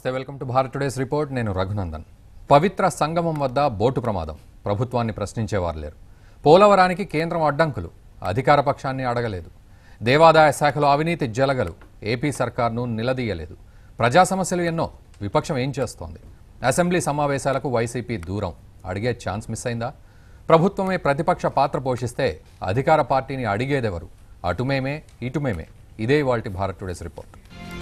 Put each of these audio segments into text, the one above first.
నమస్తే welcome to Bharat today's report నేను రఘునందన్ పవిత్ర సంగమం వద్ద బోటు ప్రమాదం ప్రభుత్వాన్ని ప్రశ్నించేవారు లేరు పోలవరానికి కేంద్రం అడ్డంకులు అధికార పక్షాన్ని అడగలేదు దేవాదాయ శాఖలో అవినీతి జలగలు ఏపీ సర్కార్ను నిలదీయలేదు ప్రజా సమస్యలు ఎన్నో విపక్షం ఏం చేస్తోంది అసెంబ్లీ సమావేశాలకు వైసీపీ దూరం అడిగే ఛాన్స్ మిస్ అయిందా ప్రభుత్వమే ప్రతిపక్ష పాత్ర పోషిస్తే అధికార పార్టీని అడిగేదెవరు అటుమేమే ఇటుమేమే ఇదే ఇవాల్టి భారత్ టుడేస్ రిపోర్ట్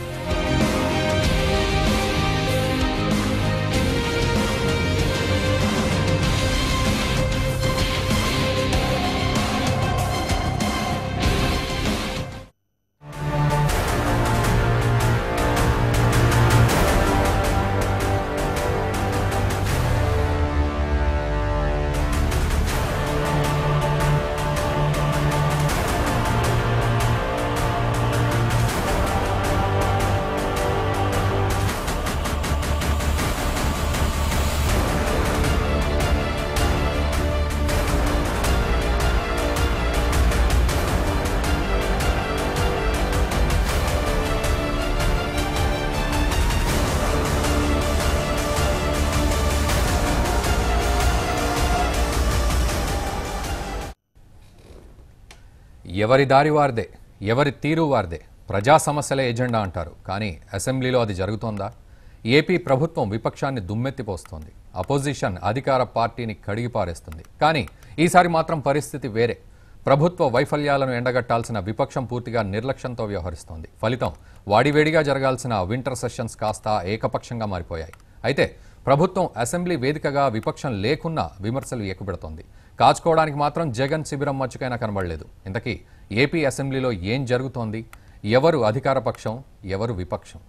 ఎవరి దారి వారిదే ఎవరి తీరు వారిదే ప్రజా సమస్యల ఎజెండా అంటారు కానీ అసెంబ్లీలో అది జరుగుతోందా ఏపీ ప్రభుత్వం విపక్షాన్ని దుమ్మెత్తిపోస్తోంది అపోజిషన్ అధికార పార్టీని కడిగిపారేస్తుంది కానీ ఈసారి మాత్రం పరిస్థితి వేరే ప్రభుత్వ వైఫల్యాలను ఎండగట్టాల్సిన విపక్షం పూర్తిగా నిర్లక్ష్యంతో వ్యవహరిస్తోంది ఫలితం వాడివేడిగా జరగాల్సిన వింటర్ సెషన్స్ కాస్త ఏకపక్షంగా మారిపోయాయి అయితే ప్రభుత్వం అసెంబ్లీ వేదికగా విపక్షం లేకున్నా విమర్శలు ఎక్కుపెడుతోంది కాచుకోవడానికి మాత్రం జగన్ శిబిరం మచ్చుకైనా కనబడలేదు ఇంతకీ ఏపీ అసెంబ్లీలో ఏం జరుగుతోంది ఎవరు అధికార పక్షం ఎవరు విపక్షం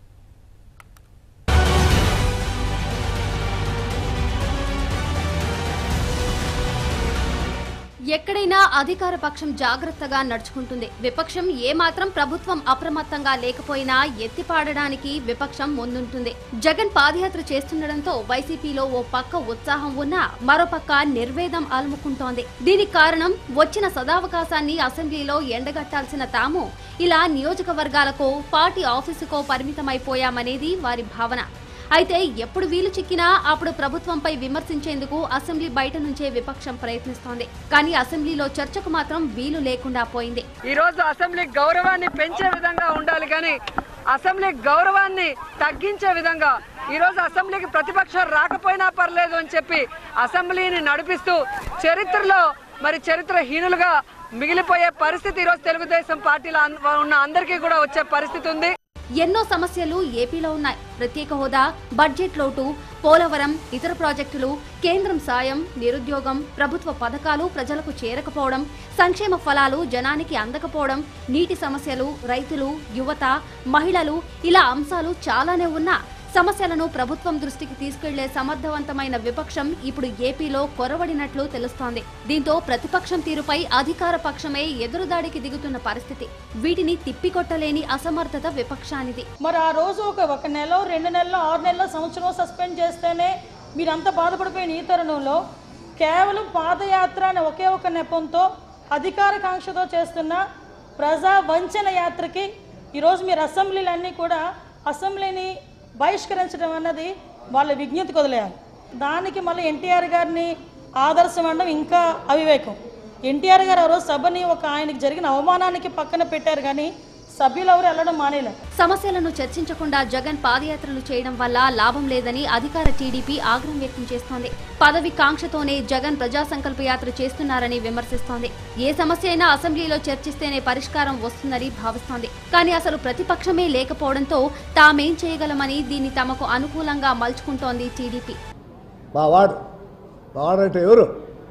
ఎక్కడైనా అధికార పక్షం జాగ్రత్తగా నడుచుకుంటుంది విపక్షం ఏమాత్రం ప్రభుత్వం అప్రమత్తంగా లేకపోయినా ఎత్తిపాడడానికి విపక్షం ముందుంటుంది జగన్ పాదయాత్ర చేస్తుండటంతో వైసీపీలో ఓ పక్క ఉత్సాహం ఉన్నా మరోపక్క నిర్వేదం అలుముకుంటోంది దీనికి కారణం వచ్చిన సదావకాశాన్ని అసెంబ్లీలో ఎండగట్టాల్సిన తాము ఇలా నియోజకవర్గాలకు పార్టీ ఆఫీసుకో పరిమితమైపోయామనేది వారి భావన అయితే ఎప్పుడు వీలు చిక్కినా అప్పుడు ప్రభుత్వంపై విమర్శించేందుకు అసెంబ్లీ బయట నుంచే విపక్షం ప్రయత్నిస్తోంది కానీ అసెంబ్లీలో చర్చకు మాత్రం వీలు లేకుండా పోయింది ఈ రోజు అసెంబ్లీ గౌరవాన్ని పెంచే విధంగా ఉండాలి కానీ అసెంబ్లీ గౌరవాన్ని తగ్గించే విధంగా ఈ రోజు అసెంబ్లీకి ప్రతిపక్షం రాకపోయినా పర్లేదు అని చెప్పి అసెంబ్లీని నడిపిస్తూ చరిత్రలో మరి చరిత్రహీనులుగా మిగిలిపోయే పరిస్థితి ఈ రోజు తెలుగుదేశం పార్టీలో అన్- ఉన్న అందరికీ కూడా వచ్చే పరిస్థితి ఉంది ఎన్నో సమస్యలు ఏపీలో ఉన్నాయి ప్రత్యేక హోదా బడ్జెట్ లోటు పోలవరం ఇతర ప్రాజెక్టులు కేంద్రం సాయం నిరుద్యోగం ప్రభుత్వ పథకాలు ప్రజలకు చేరకపోవడం సంక్షేమ ఫలాలు జనానికి అందకపోవడం నీటి సమస్యలు రైతులు యువత మహిళలు ఇలా అంశాలు చాలానే ఉన్నా సమస్యలను ప్రభుత్వం దృష్టికి తీసుకెళ్లే సమర్థవంతమైన విపక్షం ఇప్పుడు ఏపీలో కొరవడినట్లు తెలుస్తోంది దీంతో ప్రతిపక్షం తీరుపై అధికార పక్షమే ఎదురుదాడికి దిగుతున్న పరిస్థితి వీటిని తిప్పికొట్టలేని అసమర్థత విపక్షానిది మరి ఆ రోజు ఒక ఒక నెల రెండు నెలలు ఆరు నెలల సంవత్సరం సస్పెండ్ చేస్తేనే మీరంతా బాధపడిపోయిన ఈ తరుణంలో కేవలం పాదయాత్ర అనే ఒకే ఒక నెపంతో అధికార కాంక్షతో చేస్తున్న ప్రజా వంచన యాత్రకి ఈరోజు మీరు అసెంబ్లీలన్నీ కూడా అసెంబ్లీని బహిష్కరించడం అన్నది వాళ్ళ విజ్ఞతకు వదిలేయాలి దానికి మళ్ళీ ఎన్టీఆర్ గారిని ఆదర్శం అనడం ఇంకా అవివేకం ఎన్టీఆర్ గారు ఆ రోజు సభని ఒక ఆయనకి జరిగిన అవమానానికి పక్కన పెట్టారు కానీ సభ్యులు ఎవరు వెళ్ళడం మానేలేరు సమస్యలను చర్చించకుండా జగన్ పాదయాత్రలు చేయడం వల్ల లాభం లేదని అధికార టీడీపీ ఆగ్రహం వ్యక్తం చేస్తోంది పదవి కాంక్షతోనే జగన్ ప్రజా సంకల్ప యాత్ర చేస్తున్నారని విమర్శిస్తోంది ఏ సమస్య అయినా అసెంబ్లీలో చర్చిస్తేనే పరిష్కారం వస్తుందని భావిస్తోంది కానీ అసలు ప్రతిపక్షమే లేకపోవడంతో తామేం చేయగలమని దీన్ని తమకు అనుకూలంగా మలుచుకుంటోంది టీడీపీ మా వాడు మా వాడంటే ఎవరు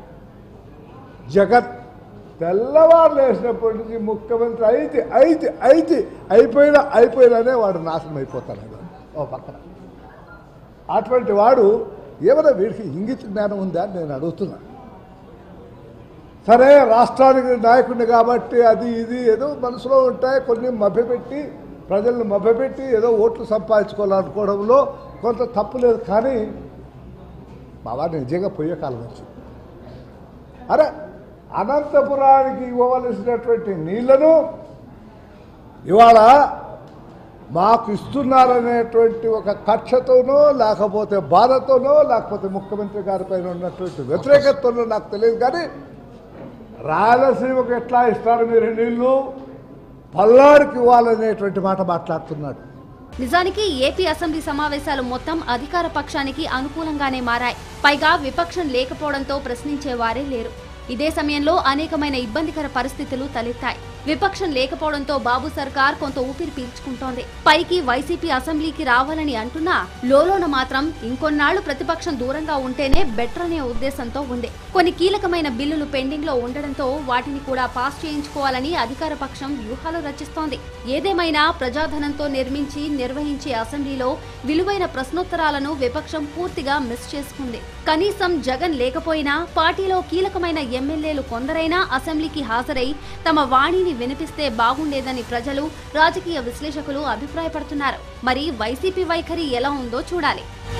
జగన్ తెల్లవారు లేచినప్పటి నుంచి ముఖ్యమంత్రి అయితే అయితే అయితే అయిపోయినా అయిపోయినానే వాడు నాశనం అయిపోతాడు ఓ పక్కన అటువంటి వాడు ఏమైనా వీడికి ఇంగిత జ్ఞానం ఉందా అని నేను అడుగుతున్నా సరే రాష్ట్రానికి నాయకుడిని కాబట్టి అది ఇది ఏదో మనసులో ఉంటాయి కొన్ని మభ్యపెట్టి ప్రజలను మభ్యపెట్టి ఏదో ఓట్లు సంపాదించుకోవాలనుకోవడంలో కొంత తప్పు లేదు కానీ మా వారిని నిజంగా పోయే కాలం వచ్చింది అరే అనంతపురానికి ఇవ్వవలసినటువంటి నీళ్లను ఇవాళ మాకు ఇస్తున్నారనేటువంటి ఒక కక్షతోనో లేకపోతే బాధతోనో లేకపోతే ముఖ్యమంత్రి గారి పైన ఉన్నటువంటి వ్యతిరేకతతోనో నాకు తెలియదు కానీ రాయలసీమకు ఎట్లా ఇస్తారు మీరు నీళ్లు పల్నాడుకి ఇవ్వాలనేటువంటి మాట మాట్లాడుతున్నాడు నిజానికి ఏపీ అసెంబ్లీ సమావేశాలు మొత్తం అధికార పక్షానికి అనుకూలంగానే మారాయి పైగా విపక్షం లేకపోవడంతో ప్రశ్నించేవారే లేరు ఇదే సమయంలో అనేకమైన ఇబ్బందికర పరిస్థితులు తలెత్తాయి విపక్షం లేకపోవడంతో బాబు సర్కార్ కొంత ఊపిరి పీల్చుకుంటోంది పైకి వైసీపీ అసెంబ్లీకి రావాలని అంటున్నా లోలోన మాత్రం ఇంకొన్నాళ్లు ప్రతిపక్షం దూరంగా ఉంటేనే బెటర్ అనే ఉద్దేశంతో ఉంది కొన్ని కీలకమైన బిల్లులు పెండింగ్ లో ఉండడంతో వాటిని కూడా పాస్ చేయించుకోవాలని అధికార పక్షం వ్యూహాలు రచిస్తోంది ఏదేమైనా ప్రజాధనంతో నిర్మించి నిర్వహించే అసెంబ్లీలో విలువైన ప్రశ్నోత్తరాలను విపక్షం పూర్తిగా మిస్ చేసుకుంది కనీసం జగన్ లేకపోయినా పార్టీలో కీలకమైన ఎమ్మెల్యేలు కొందరైనా అసెంబ్లీకి హాజరై తమ వాణిని వినిపిస్తే బాగుండేదని ప్రజలు రాజకీయ విశ్లేషకులు అభిప్రాయపడుతున్నారు మరి వైసీపీ వైఖరి ఎలా ఉందో చూడాలి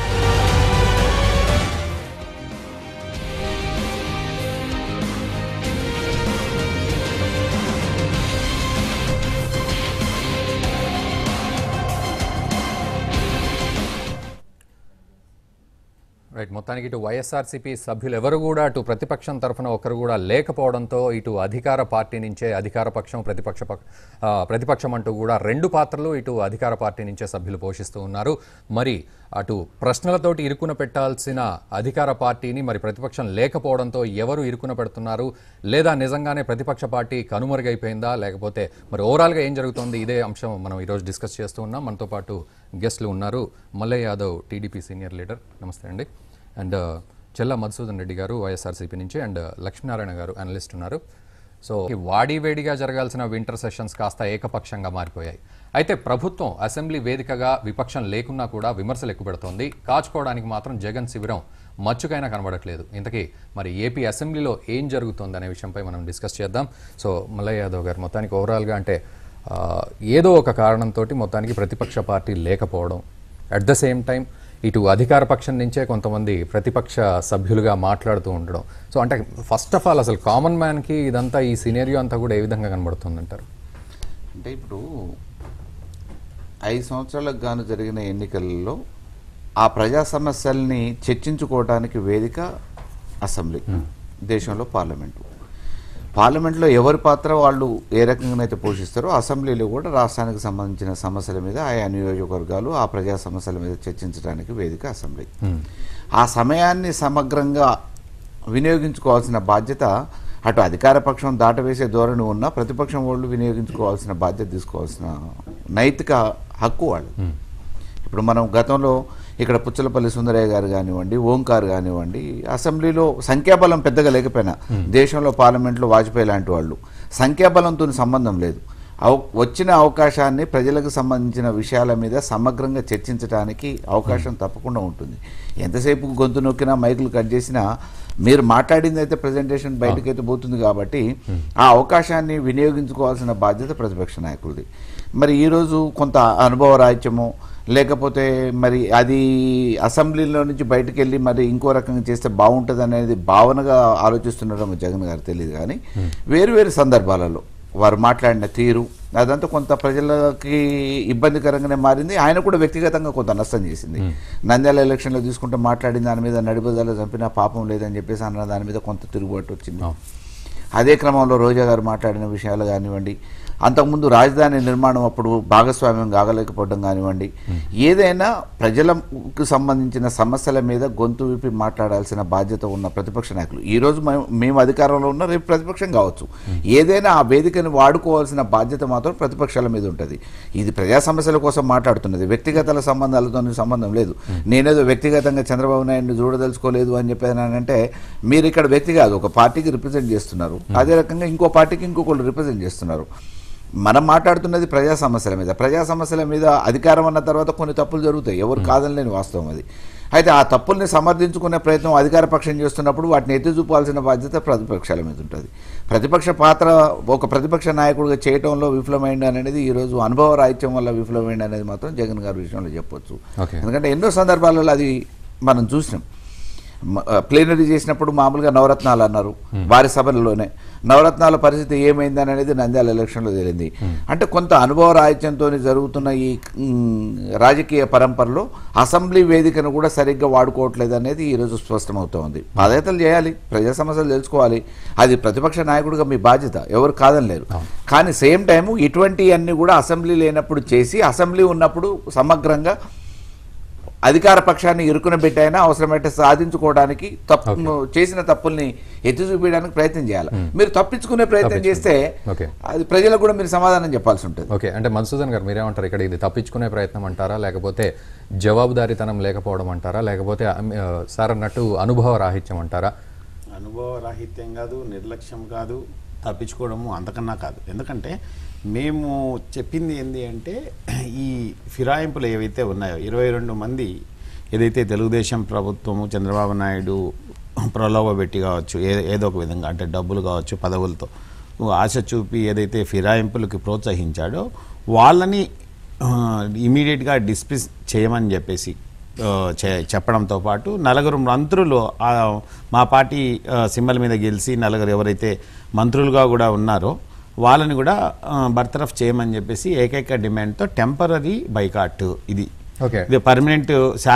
రైట్ మొత్తానికి ఇటు వైఎస్ఆర్సీపీ సభ్యులు ఎవరు కూడా అటు ప్రతిపక్షం తరఫున ఒకరు కూడా లేకపోవడంతో ఇటు అధికార పార్టీ నుంచే అధికార పక్షం ప్రతిపక్ష పక్- ఆ, ప్రతిపక్షం అంటూ కూడా రెండు పాత్రలు ఇటు అధికార పార్టీ నుంచే సభ్యులు పోషిస్తూ ఉన్నారు మరి అటు ప్రశ్నలతోటి ఇరుకున పెట్టాల్సిన అధికార పార్టీని మరి ప్రతిపక్షం లేకపోవడంతో ఎవరు ఇరుకున పెడుతున్నారు లేదా నిజంగానే ప్రతిపక్ష పార్టీ కనుమరుగైపోయిందా లేకపోతే మరి ఓవరాల్గా ఏం జరుగుతోంది ఇదే అంశం మనం ఈరోజు డిస్కస్ చేస్తూ ఉన్నాం మనతో పాటు గెస్ట్లు ఉన్నారు Mallayya Yadav TDP senior leader నమస్తే అండి అండ్ చెల్ల మధుసూదన్ రెడ్డి గారు వైఎస్ఆర్సీపీ నుంచి అండ్ లక్ష్మీనారాయణ గారు అనలిస్ట్ ఉన్నారు సో ఈ వాడివేడిగా జరగాల్సిన వింటర్ సెషన్స్ కాస్త ఏకపక్షంగా మారిపోయాయి అయితే ప్రభుత్వం అసెంబ్లీ వేదికగా విపక్షం లేకున్నా కూడా విమర్శలు ఎక్కువ పెడుతోంది కాచుకోవడానికి మాత్రం జగన్ శిబిరం మచ్చుకైనా కనబడట్లేదు ఇంతకీ మరి ఏపీ అసెంబ్లీలో ఏం జరుగుతోంది అనే విషయంపై మనం డిస్కస్ చేద్దాం సో మల్లయ్య యాదవ్ గారు మొత్తానికి ఓవరాల్గా అంటే ఆ, ఏదో ఒక కారణంతో మొత్తానికి ప్రతిపక్ష పార్టీ లేకపోవడం అట్ ద సేమ్ టైం ఇటు అధికార పక్షం నుంచే కొంతమంది ప్రతిపక్ష సభ్యులుగా మాట్లాడుతూ ఉండడం సో అంటే ఫస్ట్ ఆఫ్ ఆల్ అసలు కామన్ మ్యాన్కి ఇదంతా ఈ సినేరియో అంతా కూడా ఏ విధంగా కనబడుతుంది అంటారు అంటే ఇప్పుడు ఐదు సంవత్సరాలకు గాను జరిగిన ఎన్నికలలో ఆ ప్రజా సమస్యల్ని చర్చించుకోవడానికి వేదిక అసెంబ్లీ దేశంలో పార్లమెంటు పార్లమెంట్లో ఎవరి పాత్ర వాళ్ళు ఏ రకంగానైతే పోషిస్తారో అసెంబ్లీలో కూడా రాష్ట్రానికి సంబంధించిన సమస్యల మీద ఆయా నియోజకవర్గాలు ఆ ప్రజా సమస్యల మీద చర్చించడానికి వేదిక అసెంబ్లీ ఆ సమయాన్ని సమగ్రంగా వినియోగించుకోవాల్సిన బాధ్యత అటు అధికార పక్షం దాటవేసే ధోరణి ఉన్న ప్రతిపక్షం వాళ్ళు వినియోగించుకోవాల్సిన బాధ్యత తీసుకోవాల్సిన నైతిక హక్కు వాళ్ళు ఇప్పుడు మనం గతంలో ఇక్కడ పుచ్చలపల్లి సుందరయ్య గారు కానివ్వండి ఓంకార్ కానివ్వండి అసెంబ్లీలో సంఖ్యాబలం పెద్దగా లేకపోయినా దేశంలో పార్లమెంట్లో వాజ్పేయి లాంటి వాళ్ళు సంఖ్యాబలంతో సంబంధం లేదు అవ వచ్చిన అవకాశాన్ని ప్రజలకు సంబంధించిన విషయాల మీద సమగ్రంగా చర్చించడానికి అవకాశం తప్పకుండా ఉంటుంది ఎంతసేపు గొంతు నొక్కినా మైకులు కట్ చేసినా మీరు మాట్లాడింది అయితే ప్రజెంటేషన్ బయటకైతే పోతుంది కాబట్టి ఆ అవకాశాన్ని వినియోగించుకోవాల్సిన బాధ్యత ప్రతిపక్ష నాయకులది మరి ఈరోజు కొంత అనుభవ రాహిత్యము లేకపోతే మరి అది అసెంబ్లీలో నుంచి బయటకు వెళ్ళి మరి ఇంకో రకంగా చేస్తే బాగుంటుంది అనేది భావనగా ఆలోచిస్తున్నారో జగన్ గారు తెలియదు కానీ వేరు వేరు సందర్భాలలో వారు మాట్లాడిన తీరు అదంతా కొంత ప్రజలకి ఇబ్బందికరంగానే మారింది ఆయన కూడా వ్యక్తిగతంగా కొంత నష్టం చేసింది నంద్యాల ఎలక్షన్లో తీసుకుంటే మాట్లాడిన దాని మీద నడిపదల చంపినా పాపం లేదని చెప్పేసి అన్న దాని మీద కొంత తిరుగుబాటు వచ్చింది అదే క్రమంలో రోజా గారు మాట్లాడిన విషయాలు కానివ్వండి అంతకుముందు రాజధాని నిర్మాణం అప్పుడు భాగస్వామ్యం కాగలేకపోవడం కానివ్వండి ఏదైనా ప్రజలకు సంబంధించిన సమస్యల మీద గొంతు విప్పి మాట్లాడాల్సిన బాధ్యత ఉన్న ప్రతిపక్ష నాయకులు ఈ రోజు మేము- మేము అధికారంలో ఉన్న రేపు ప్రతిపక్షం కావచ్చు ఏదైనా ఆ వేదికను వాడుకోవాల్సిన బాధ్యత మాత్రం ప్రతిపక్షాల మీద ఉంటుంది ఇది ప్రజా సమస్యల కోసం మాట్లాడుతున్నది వ్యక్తిగత సంబంధాలతో సంబంధం లేదు నేనేదో వ్యక్తిగతంగా చంద్రబాబు నాయుడిని చూడదలుచుకోలేదు అని చెప్పానంటే మీరు ఇక్కడ వ్యక్తి కాదు ఒక పార్టీకి రిప్రజెంట్ చేస్తున్నారు అదే రకంగా ఇంకో పార్టీకి ఇంకొకళ్ళు రిప్రజెంట్ చేస్తున్నారు మనం మాట్లాడుతున్నది ప్రజా సమస్యల మీద ప్రజా సమస్యల మీద అధికారం అన్న తర్వాత కొన్ని తప్పులు జరుగుతాయి ఎవరు కాదనలేని వాస్తవం అది అయితే ఆ తప్పుల్ని సమర్థించుకునే ప్రయత్నం అధికార పక్షం చేస్తున్నప్పుడు వాటిని ఎత్తి చూపాల్సిన బాధ్యత ప్రతిపక్షాల మీద ఉంటుంది ప్రతిపక్ష పాత్ర ఒక ప్రతిపక్ష నాయకుడిగా చేయటంలో విఫలమైంది అనేది ఈరోజు అనుభవ రాహిత్యం వల్ల విఫలమైంది అనేది మాత్రం జగన్ గారి విషయంలో చెప్పొచ్చు Okay. ఎందుకంటే ఎన్నో సందర్భాలలో అది మనం చూసినాం ప్లేనరీ చేసినప్పుడు మామూలుగా నవరత్నాలు అన్నారు వారి సభలోనే నవరత్నాల పరిస్థితి ఏమైందని అనేది నంద్యాల ఎలక్షన్లో తేలింది అంటే కొంత అనుభవ రాహిత్యంతో జరుగుతున్న ఈ మ్, రాజకీయ పరంపరలో అసెంబ్లీ వేదికను కూడా సరిగ్గా వాడుకోవట్లేదు అనేది ఈరోజు స్పష్టమవుతోంది బాధ్యతలు చేయాలి ప్రజా సమస్యలు తెలుసుకోవాలి అది ప్రతిపక్ష నాయకుడిగా మీ బాధ్యత ఎవరు కాదనలేరు కానీ సేమ్ టైము ఇటువంటి అన్ని కూడా అసెంబ్లీ లేనప్పుడు చేసి అసెంబ్లీ ఉన్నప్పుడు సమగ్రంగా అధికార పక్షాన్ని ఇరుకున పెట్టైనా అవసరమైతే సాధించుకోవడానికి తప్పు చేసిన తప్పుల్ని ఎత్తి చూపించడానికి ప్రయత్నం చేయాలి మీరు తప్పించుకునే ప్రయత్నం చేస్తే ఓకే. అది ప్రజలకు కూడా మీరు సమాధానం చెప్పాల్సి ఉంటుంది ఓకే అంటే మధుసూదన్ గారు మీరేమంటారు ఇక్కడ ఇది తప్పించుకునే ప్రయత్నం అంటారా లేకపోతే జవాబుదారీతనం లేకపోవడం అంటారా లేకపోతే అమ్- ఆ, సార్ అన్నట్టు అనుభవ రాహిత్యం అంటారా అనుభవ రాహిత్యం కాదు నిర్లక్ష్యం కాదు తప్పించుకోవడము అంతకన్నా కాదు ఎందుకంటే మేము చెప్పింది ఏంటి అంటే ఈ ఫిరాయింపులు ఏవైతే ఉన్నాయో ఇరవై రెండు మంది ఏదైతే తెలుగుదేశం ప్రభుత్వము చంద్రబాబు నాయుడు ప్రలోభ పెట్టి కావచ్చు ఏ ఏదో ఒక విధంగా అంటే డబ్బులు కావచ్చు పదవులతో ఆశ చూపి ఏదైతే ఫిరాయింపులకి ప్రోత్సహించాడో వాళ్ళని ఇమీడియట్గా డిస్మిస్ చేయమని చెప్పేసి ఆ, చె- చెప్పడంతో పాటు నలుగురు మంత్రులు ఆ, మా పార్టీ ఆ, సింబల్ మీద గెలిచి నలుగురు ఎవరైతే మంత్రులుగా కూడా ఉన్నారో వాళ్ళని కూడా ఆ, బర్తరఫ్ చేయమని చెప్పేసి ఏకైక డిమాండ్తో టెంపరీ బైకాట్ ఇది ఓకే ఇది పర్మనెంట్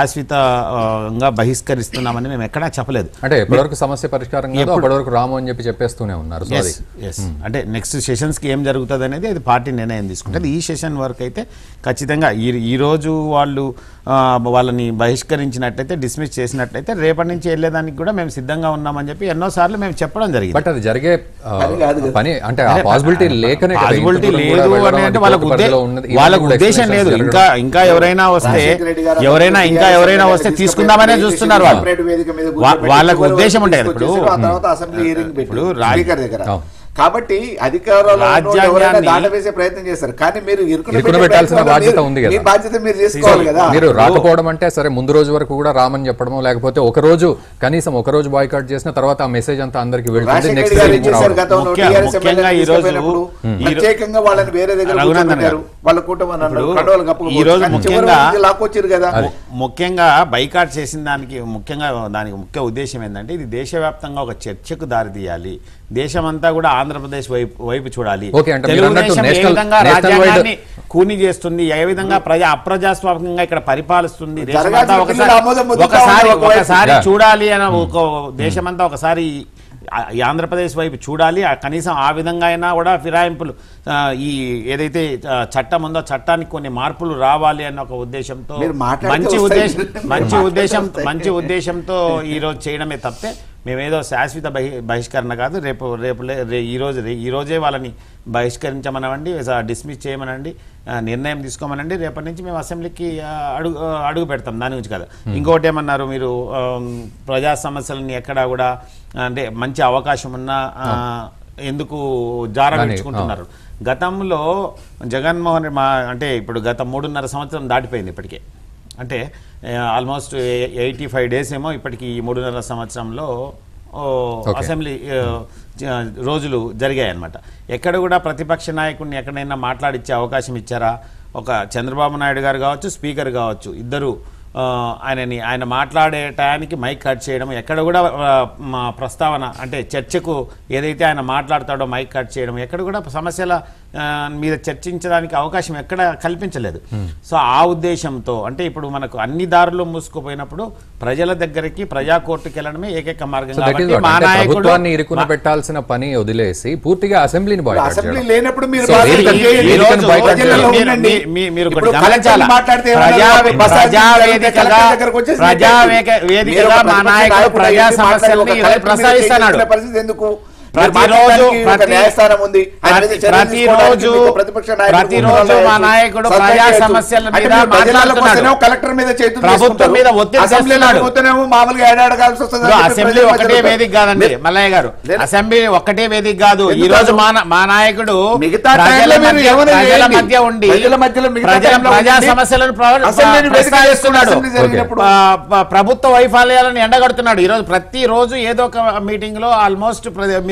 శాశ్వతంగా బహిష్కరిస్తున్నామని మేము ఎక్కడా చెప్పలేదు అంటే ఎప్పటివరకు సమస్య పరిష్కారం కాదు అప్పటివరకు రాము అని చెప్పి చెప్పేస్తూనే ఉన్నారు సో అది ఎస్ అంటే నెక్స్ట్ సెషన్స్కి ఏం జరుగుతుంది అనేది అది పార్టీ నిర్ణయం తీసుకుంటుంది ఈ సెషన్ వరకు అయితే ఖచ్చితంగా ఈ ఈ రోజు వాళ్ళు ఆ, వాళ్ళని బహిష్కరించినట్లయితే డిస్మిస్ చేసినట్లయితే రేపటి నుంచి వెళ్ళేదానికి కూడా మేము సిద్ధంగా ఉన్నామని చెప్పి ఎన్నోసార్లు మేము చెప్పడం జరిగింది బట్ అది జరిగే ఆ, పని కాదు కదా. పని అంటే ఆ పాసిబిలిటీ లేకనే కదా ఇంత పాసిబిలిటీ దూరం కూడా లేదు వెళ్ళడం, అని అంటే అది వాళ్ళకు కోర్టు ఉద్దే- పరిధిలో ఉన్నది. ఇవన్నీ వాళ్ళకు కూడా ఉద్దేశం explanations లేదు జరగడం. ఇంకా ఇంకా ఎవరైనా వస్తే రాజశేఖర రెడ్డి గారు ఎవరైనా అప్పుడు ఇంకా TRS ఎవరైనా ఎమ్మెల్యే వస్తే తీసుకుపోయి తీసుకుందామనే వేదిక చూస్తున్నారు వాళ్ళు separate వేదిక మీద వా- కూర్చోబెట్టి వాళ్ళకు ఎవరు ఉద్దేశం ఉంటుంది కదా ఇప్పుడు తీసుకొచ్చేసారు, ఆ తర్వాత అసెంబ్లీ హియరింగ్ పెట్టి ఇప్పుడు రాజ్- స్పీకర్ దగ్గర అవును. కాబట్టి అధికారంలో ఉన్నోళ్ళు ఎవరైనా రాజ్యాంగాన్ని- దాటవేసే ప్రయత్నం చేస్తారు కానీ మీరు ఇరుకున ఇరుకున పెట్టే పెట్టాల్సిన ప్రయత్నంలో బాధ్యత మీరు- ఉంది కదా. మీ బాధ్యత మీరు చేసుకోవాలి కదా మీరు రాకపోవడం అంటే సరే ముందు రోజు వరకు కూడా రామని చెప్పడము లేకపోతే ఒక రోజు కనీసం ఒక రోజు బాయ్కాట్ చేసిన తర్వాత ఆ మెసేజ్ అంతా అందరికి వెళ్తుంది రాజశేఖర నెక్స్ట్ రెడ్డి గారు డే ఏం చేశారు గతంలో ముఖ్య- TRS ముఖ్యంగా ఎమ్మెల్యేలు ఈ రోజు- తీసుకుపోయినప్పుడు ఈ రో- ప్రత్యేకంగా వాళ్ళని వేరే దగ్గర రఘునందన్ కూర్చోబెట్టారు గారు. వాళ్ళ కూటమి అన్నారు ఇప్పుడు కండవాలు కప్పుకోవచ్చు. ఈ రోజు కానీ చివరి ముఖ్యంగా- వరకు లాక్కొచ్చారు కదా ము- ముఖ్యంగా బైకాట్ చేసిన దానికి ముఖ్యంగా దానికి ముఖ్య ఉద్దేశం ఏంటంటే ఇది దేశవ్యాప్తంగా ఒక చర్చకు దారితీయాలి దేశమంతా కూడా ఆంధ్రప్రదేశ్ వైపు వైపు చూడాలి ఓకే, అంటే మీరు అన్నట్టు తెలుగుదేశం ఏ నేషనల్- విధంగా నేషనల్ వైడ్- రాజ్యాంగాన్ని కూని చేస్తుంది ఏ విధంగా ప్రజా అప్రజాస్వామికంగా ఇక్కడ పరిపాలిస్తుంది దేశమంతా జరగాల్సిన ఒకసారి పిల్లలు ఆమోదం పొందుతా ఒకసారి ఉన్నారు ఒకవైపు. ఒకసారి Yeah. చూడాలి అని ఒక దేశమంతా ఒకసారి ఆ- ఈ ఆంధ్రప్రదేశ్ వైపు చూడాలి ఆ కనీసం ఆ విధంగా అయినా కూడా ఫిరాయింపులు ఆ, ఈ ఏదైతే ఆ, చట్టం ఉందో చట్టానికి కొన్ని మార్పులు రావాలి అన్న ఒక ఉద్దేశంతో మీరు మాట్లాడితే మంచి వస్తాయి. ఉద్దేశం మీరు మంచి మాట్లాడితే ఉద్దేశం వస్తాయి. మంచి ఉద్దేశంతో ఈ రోజు చేయడమే తప్పితే మేమేదో శాశ్వత బహి బహిష్కరణ కాదు రేపు రేపు లే- రే- ఈ రోజు రే- ఈ రోజే వాళ్ళని బహిష్కరించమనవండి డిస్మిస్ చేయమనండి ఆ, నిర్ణయం తీసుకోమనండి రేపటి నుంచి మేము అసెంబ్లీకి ఆ, అడుగు ఆ, అడుగు పెడతాం దాని గురించి కదా ఇంకోటి ఏమన్నారు మీరు ఆ, ప్రజా సమస్యలని ఎక్కడా కూడా అంటే మంచి అవకాశం ఉన్నా ఆ, ఎందుకు జార దాన్ని, విడుచుకుంటున్నారు గతంలో జగన్మోహన్ రెడ్డి మా అంటే ఇప్పుడు గత మూడున్నర సంవత్సరం దాటిపోయింది ఇప్పటికే అంటే ఆల్మోస్ట్ ఎయిటీ ఫైవ్ డేస్ ఏమో ఇప్పటికి ఈ మూడున్నర సంవత్సరంలో ఓ, Okay. అసెంబ్లీ ఆ, జ- రోజులు జరిగాయి అన్నమాట ఎక్కడ కూడా ప్రతిపక్ష నాయకుడిని ఎక్కడైనా మాట్లాడిచ్చే అవకాశం ఇచ్చారా ఒక చంద్రబాబు నాయుడు గారు కావచ్చు స్పీకర్ కావచ్చు ఇద్దరు ఆ, ఆయనని ఆయన మాట్లాడే టయానికి మైక్ కట్ చేయడం ఎక్కడ కూడా ఆ, మా ప్రస్తావన అంటే చర్చకు ఏదైతే ఆయన మాట్లాడతాడో మైక్ కట్ చేయడం ఎక్కడ కూడా సమస్యల ఆ, మీద చర్చించడానికి అవకాశం ఎక్కడ కల్పించలేదు సో ఆ ఉద్దేశంతో అంటే ఇప్పుడు మనకు అన్ని దారులు మూసుకుపోయినప్పుడు ప్రజల దగ్గరికి ప్రజా కోర్టుకి వెళ్ళడమే ఏకైక మార్గం సో దట్ ఈస్ కాబట్టి మా నాయకుడు ప్రభుత్వాన్ని ఇరుకున పెట్టాల్సిన పని వదిలేసి పూర్తిగా అసెంబ్లీని బాయ్కాట్ అసెంబ్లీ చేయడం లేనప్పుడు మీరు సో బాధ్యత వేదికని- చేయండి. వేదికని ఈరోజు boycott ప్రజలలో చేయాలి. ఉండండి. మీరు- మీ- మీరు ఇప్పుడు ఒకటి కలెక్టర్లు గమనించాలా? మాట్లాడితే ప్రజా ఏమన్నారు? బస్ ప్రజా స్టాండ్ వేదికగా కలెక్టర్ దగ్గరకు వచ్చేసి ప్రజా చెప్పండి. వేదిక- మీరు వేదికగా ఒక మా ప్రతిపక్ష నాయకుడు నాయకుడు ప్రజా అయ్యి మాట్లాడి సమస్యల్ని ఒక ఈరోజు కలెక్టర్ మీద ప్రస్తావిస్తున్నాడు. చేయించుకునే పరిస్థితి ఎందుకు ప్రతిరోజు మాట్లాడడానికి ఒక ప్రతి- న్యాయస్థానం ఉంది ఆయన మీద ప్రతి- చర్యలు ప్రతిరోజు తీసుకోవడానికి మీకు ప్రతిపక్ష నాయకుడు ప్రతిరోజు ఉండాలి. మా నాయకుడు సత్యం ప్రజా చేయొచ్చు. సమస్యల అంటే మీద మీరు ప్రజలకు మాట్లాడుతున్నాడు. వస్తేనేమో కలెక్టర్ మీద చేతులు ప్రభుత్వం చేసుకుంటారు. మీద ఒత్తిడి అసెంబ్లీలో చేస్తున్నాడు. పోతేనేమో మామూలుగా ఏడాడగాల్సి వస్తుంది ఇప్పుడు అని చెప్పి అసెంబ్లీ ప్రజల ఒకటే మధ్యలో వేదిక కాదండి మీరు- మల్లయ్య గారు లేదు. అసెంబ్లీ ఒక్కటే వేదిక కాదు ఈ ఎందుకు రోజు కాదు? మా నా- మా నాయకుడు మిగతా ప్రజల టైంలో మీరు మధ్య ఏమైనా ప్రజల చేయండి. మధ్య ఉండి ప్రజల మధ్యలో మిగతా ప్రజల టైంలో ప్రజా ఉండి సమస్యలను ప్ర- అసెంబ్లీని వేదిక ప్రస్తావిస్తున్నాడు చేసుకుని అసెంబ్లీ జరిగినప్పుడు ప- ప- ప్రభుత్వ వైఫల్యాలను ఎండగడుతున్నాడు ఈ రోజు ప్రతి రోజు ఏదో ఒక మీటింగ్ లో ఆల్మోస్ట్ మీరు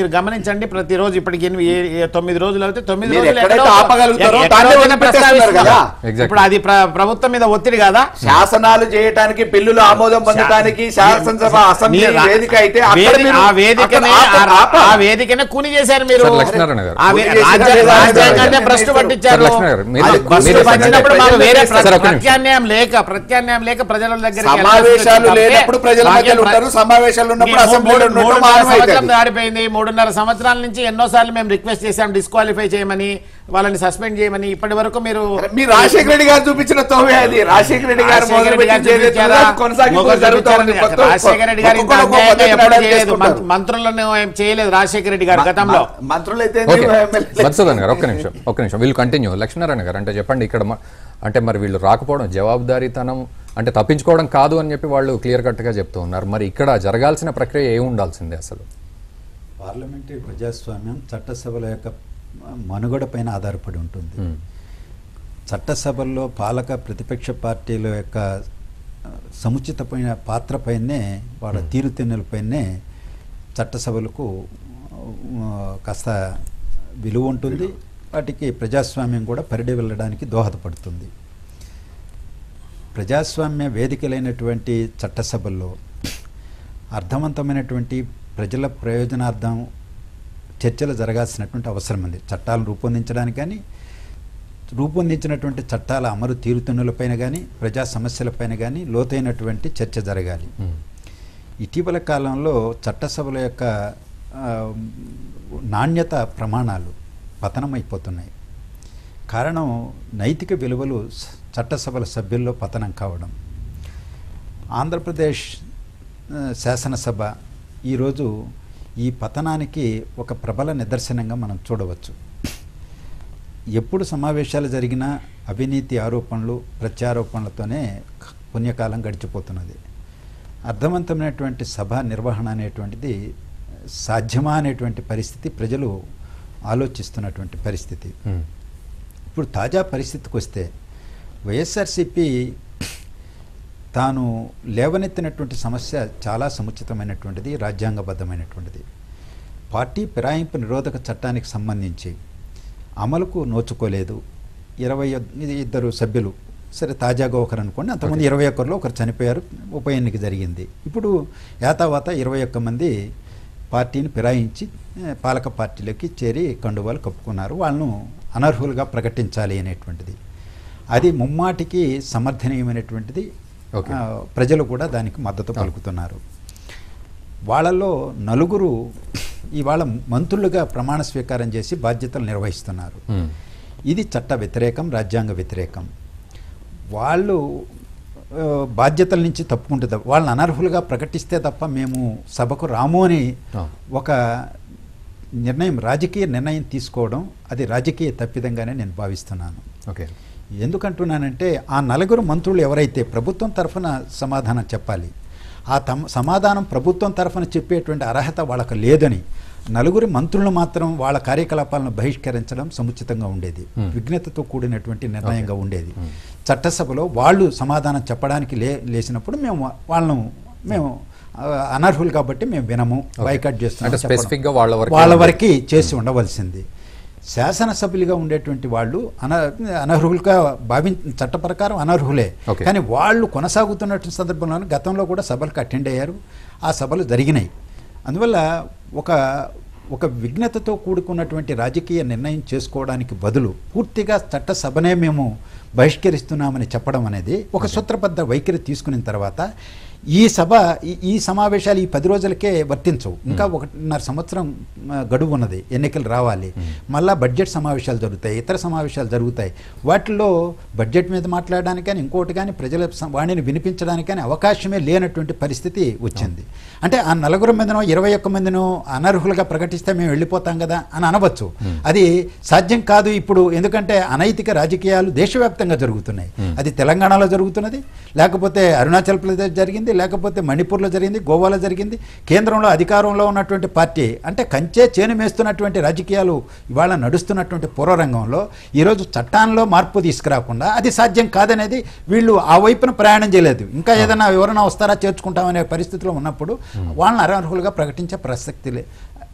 మీరు గమనించండి ప్రతిరోజు ఇప్పటికి ఎనిమిది ఏ- ఏ- తొమ్మిది రోజులు అయితే తొమ్మిది మీరు రోజులు ఎక్కడైతే ఎక్కడో- ఆపగలుగుతారో ఎక్కడో దాన్ని చిన్న వదిలిపెట్టేస్తున్నారు ప్రస్తావిస్తున్నారు. కదా. Exactly. ఇప్పుడు అది ప్ర- ప్రభుత్వం మీద ఒత్తిడి కదా శాసనాలు చేయటానికి బిల్లులు ఆమోదం పొందడానికి శాసనసభ అసెంబ్లీ మీరు రా- వేదిక అయితే అక్కడ వేది- మీరు ఆ వేదికనే అక్కడ ఆప- ఆ- ఆప- ఆ వేదికనే కూని చేశారు మీరు సార్ లక్ష్మీనారాయణ గారు. ఆ వే- కూని చేశారు రాజ్య- లేదా? రాజ్యాంగాన్ని లేదా? భ్రష్టు సార్ పట్టించారు లక్ష్మీనారాయణ గారు, మీరు- అది భ్రష్టు మీరు పట్టినప్పుడు ప్రజలు మాకు వేరే సార్, ఒక్క నిమిషం. ప్రత్యామ్నాయం లేక ప్రత్యామ్నాయం లేక ప్రజల దగ్గర సమావేశాలు లేనప్పుడు ప్రజల మధ్యలో ఉంటారు సమావేశాలు ఉన్నప్పుడు అసెంబ్లీలో ఉండటం మూడున్నర మానవైతే సంవత్సరం దాడిపోయింది మూడున్నర సంవత్సరాల నుంచి ఎన్నోసార్లు మేము రిక్వెస్ట్ చేశాం డిస్క్వాలిఫై చేయమని వాళ్ళని సస్పెండ్ చేయమని ఇప్పటి వరకు మీరు మీ రాజశేఖర రెడ్డి గారు చూపించిన తోవే అది రాజశేఖర రెడ్డి గారు రాజశేఖర మొదలు రెడ్డి గారు పెట్టింది ఏదైతే చూపించారా? ఉందో అది కొనసాగింపు మొదలు జరుగుతా ఉంది. చూపించారని కొత్త- రాజశేఖర రెడ్డి గారు ఇంత ఒక్కొక్కరు ఒక్కొక్క అన్యాయంగా పద్ధతిని ఎప్పుడు అడాప్ట్ చేయలేదు చేసుకుంటారు. మంత్ర- మంత్రులను ఏం చేయలేదు రాజశేఖర రెడ్డి గారు గతంలో మ- మంత్రులు అయితే ఓకే ఎమ్మెల్యేలు- మధుసూదన్ గారు ఒక్క నిమిషం ఒక్క నిమిషం వీళ్ళు కంటిన్యూ లక్ష్మీనారాయణ గారు అంటే చెప్పండి ఇక్కడ మ- అంటే మరి వీళ్ళు రాకపోవడం జవాబుదారీతనం అంటే తప్పించుకోవడం కాదు అని చెప్పి వాళ్ళు క్లియర్ కట్గా చెప్తూ ఉన్నారు మరి ఇక్కడ జరగాల్సిన ప్రక్రియ ఏమి ఉండాల్సిందే అసలు పార్లమెంటరీ ప్రజాస్వామ్యం చట్టసభల యొక్క మనుగడ పైన ఆధారపడి ఉంటుంది చట్టసభల్లో పాలక ప్రతిపక్ష పార్టీల యొక్క ఆ, సముచితమైన పాత్రపైనే వాళ్ళ తీరుతెన్నులపైనే చట్టసభలకు ఆ, కాస్త విలువ ఉంటుంది వాటికి ప్రజాస్వామ్యం కూడా పరిడి వెళ్ళడానికి దోహదపడుతుంది ప్రజాస్వామ్య వేదికలైనటువంటి చట్టసభల్లో అర్థవంతమైనటువంటి ప్రజల ప్రయోజనార్థం చర్చలు జరగాల్సినటువంటి అవసరం ఉంది చట్టాలను రూపొందించడానికి కానీ రూపొందించినటువంటి చట్టాల అమలు తీరుతెన్నులపైన కానీ ప్రజా సమస్యలపైన కానీ లోతైనటువంటి చర్చ జరగాలి ఇటీవల కాలంలో చట్టసభల యొక్క ఆ, నాణ్యత ప్రమాణాలు పతనమైపోతున్నాయి కారణం నైతిక విలువలు స- చట్టసభల సభ్యుల్లో పతనం కావడం ఆంధ్రప్రదేశ్ ఆ, శాసనసభ ఈరోజు ఈ పతనానికి ఒక ప్రబల నిదర్శనంగా మనం చూడవచ్చు ఎప్పుడు సమావేశాలు జరిగినా అవినీతి ఆరోపణలు ప్రత్యారోపణలతోనే పుణ్యకాలం గడిచిపోతున్నది అర్థవంతమైనటువంటి సభ నిర్వహణ అనేటువంటిది సాధ్యమా అనేటువంటి పరిస్థితి ప్రజలు ఆలోచిస్తున్నటువంటి పరిస్థితి మ్మ్. ఇప్పుడు తాజా పరిస్థితికి వస్తే వైఎస్ఆర్సిపి తాను లేవనెత్తినటువంటి సమస్య చాలా సముచితమైనటువంటిది రాజ్యాంగబద్ధమైనటువంటిది పార్టీ ఫిరాయింపు నిరోధక చట్టానికి సంబంధించి అమలుకు నోచుకోలేదు ఇరవై ఇద్దరు సభ్యులు సరే తాజాగా ఒకరు అనుకోండి అంతకుముందు ఇరవై ఒక్కరిలో ఒకరు చనిపోయారు ఉప ఎన్నిక జరిగింది ఇప్పుడు యాతావాత ఇరవై ఒక్క మంది పార్టీని ఫిరాయించి ఏ, పాలక పార్టీలోకి చేరి కండువాలు కప్పుకున్నారు వాళ్ళను అనర్హులుగా ప్రకటించాలి అనేటువంటిది అది ముమ్మాటికి సమర్థనీయమైనటువంటిది ఓకే. ఆ, ప్రజలు కూడా దానికి మద్దతు పలుకుతున్నారు వాళ్ళలో నలుగురు ఇవాళ మంత్రులుగా ప్రమాణ స్వీకారం చేసి బాధ్యతలు నిర్వహిస్తున్నారు మ్మ్. ఇది చట్ట వ్యతిరేకం రాజ్యాంగ వ్యతిరేకం వాళ్ళు ఆ, బాధ్యతల నుంచి తప్పుకుంటుంది వాళ్ళని అనర్హులుగా ప్రకటిస్తే తప్ప మేము సభకు రాము అని ఆ. ఒక నిర్ణయం రాజకీయ నిర్ణయం తీసుకోవడం అది రాజకీయ తప్పిదంగానే నేను భావిస్తున్నాను ఓకే ఎందుకంటున్నానంటే ఆ నలుగురు మంత్రులు ఎవరైతే ప్రభుత్వం తరఫున సమాధానం చెప్పాలి ఆ తమ సమాధానం ప్రభుత్వం తరఫున చెప్పేటువంటి అర్హత వాళ్ళకు లేదని నలుగురి మంత్రులు మాత్రం వాళ్ళ కార్యకలాపాలను బహిష్కరించడం సముచితంగా ఉండేది విఘ్నతతో కూడినటువంటి నిర్ణయంగా ఉండేది చట్టసభలో వాళ్ళు సమాధానం చెప్పడానికి లే లేచినప్పుడు మేము వాళ్ళను మేము ఆ, అనర్హులు కాబట్టి మేము వినము బైకట్ చేస్తున్నాం అంటే చెప్పడం. specific గా వాళ్ళ వరకే వాళ్ళ ఉంది. వరకు చేసి ఉండవలసింది శాసనసభ్యులుగా ఉండేటువంటి వాళ్ళు అన అనర్హులుగా భావి చట్ట ప్రకారం అనర్హులే Okay. కానీ వాళ్ళు కొనసాగుతున్నటువంటి సందర్భంలో గతంలో కూడా సభలకు అటెండ్ అయ్యారు ఆ సభలు జరిగినాయి అందువల్ల ఒక ఒక విఘ్నతతో కూడుకున్నటువంటి రాజకీయ నిర్ణయం చేసుకోవడానికి బదులు పూర్తిగా చట్టసభనే మేము బహిష్కరిస్తున్నామని చెప్పడం అనేది ఒక సూత్రబద్ధ వైఖరి తీసుకున్న తర్వాత ఈ సభ ఈ- ఈ సమావేశాలు ఈ పది రోజులకే వర్తించవు ఇంకా ఒకటిన్నర సంవత్సరం ఆ, గడువు ఉన్నది ఎన్నికలు రావాలి మళ్ళా బడ్జెట్ సమావేశాలు జరుగుతాయి ఇతర సమావేశాలు జరుగుతాయి వాటిల్లో బడ్జెట్ మీద మాట్లాడడానికి కానీ ఇంకోటి కానీ ప్రజల స- వాణిని వినిపించడానికి కానీ అవకాశమే లేనటువంటి పరిస్థితి వచ్చింది అంటే ఆ నలుగురు మందినో ఇరవై ఒక్క మందినో అనర్హులుగా ప్రకటిస్తే మేము వెళ్ళిపోతాం కదా అని అనవచ్చు అది సాధ్యం కాదు ఇప్పుడు ఎందుకంటే అనైతిక రాజకీయాలు దేశవ్యాప్తంగా జరుగుతున్నాయి అది తెలంగాణలో జరుగుతున్నది లేకపోతే అరుణాచల్ ప్రదేశ్ జరిగింది లేకపోతే మణిపూర్లో జరిగింది గోవాలో జరిగింది కేంద్రంలో అధికారంలో ఉన్నటువంటి పార్టీ అంటే కంచే చేను మేస్తున్నటువంటి రాజకీయాలు ఇవాళ నడుస్తున్నటువంటి పూర్వరంగంలో ఈరోజు చట్టాల్లో మార్పు తీసుకురాకుండా అది సాధ్యం కాదనేది వీళ్ళు ఆ వైపున ప్రయాణం చేయలేదు ఇంకా ఏదైనా ఎవరైనా వస్తారా చేర్చుకుంటామనే పరిస్థితిలో ఉన్నప్పుడు వాళ్ళని అనర్హులుగా ప్రకటించే ప్రసక్తి లే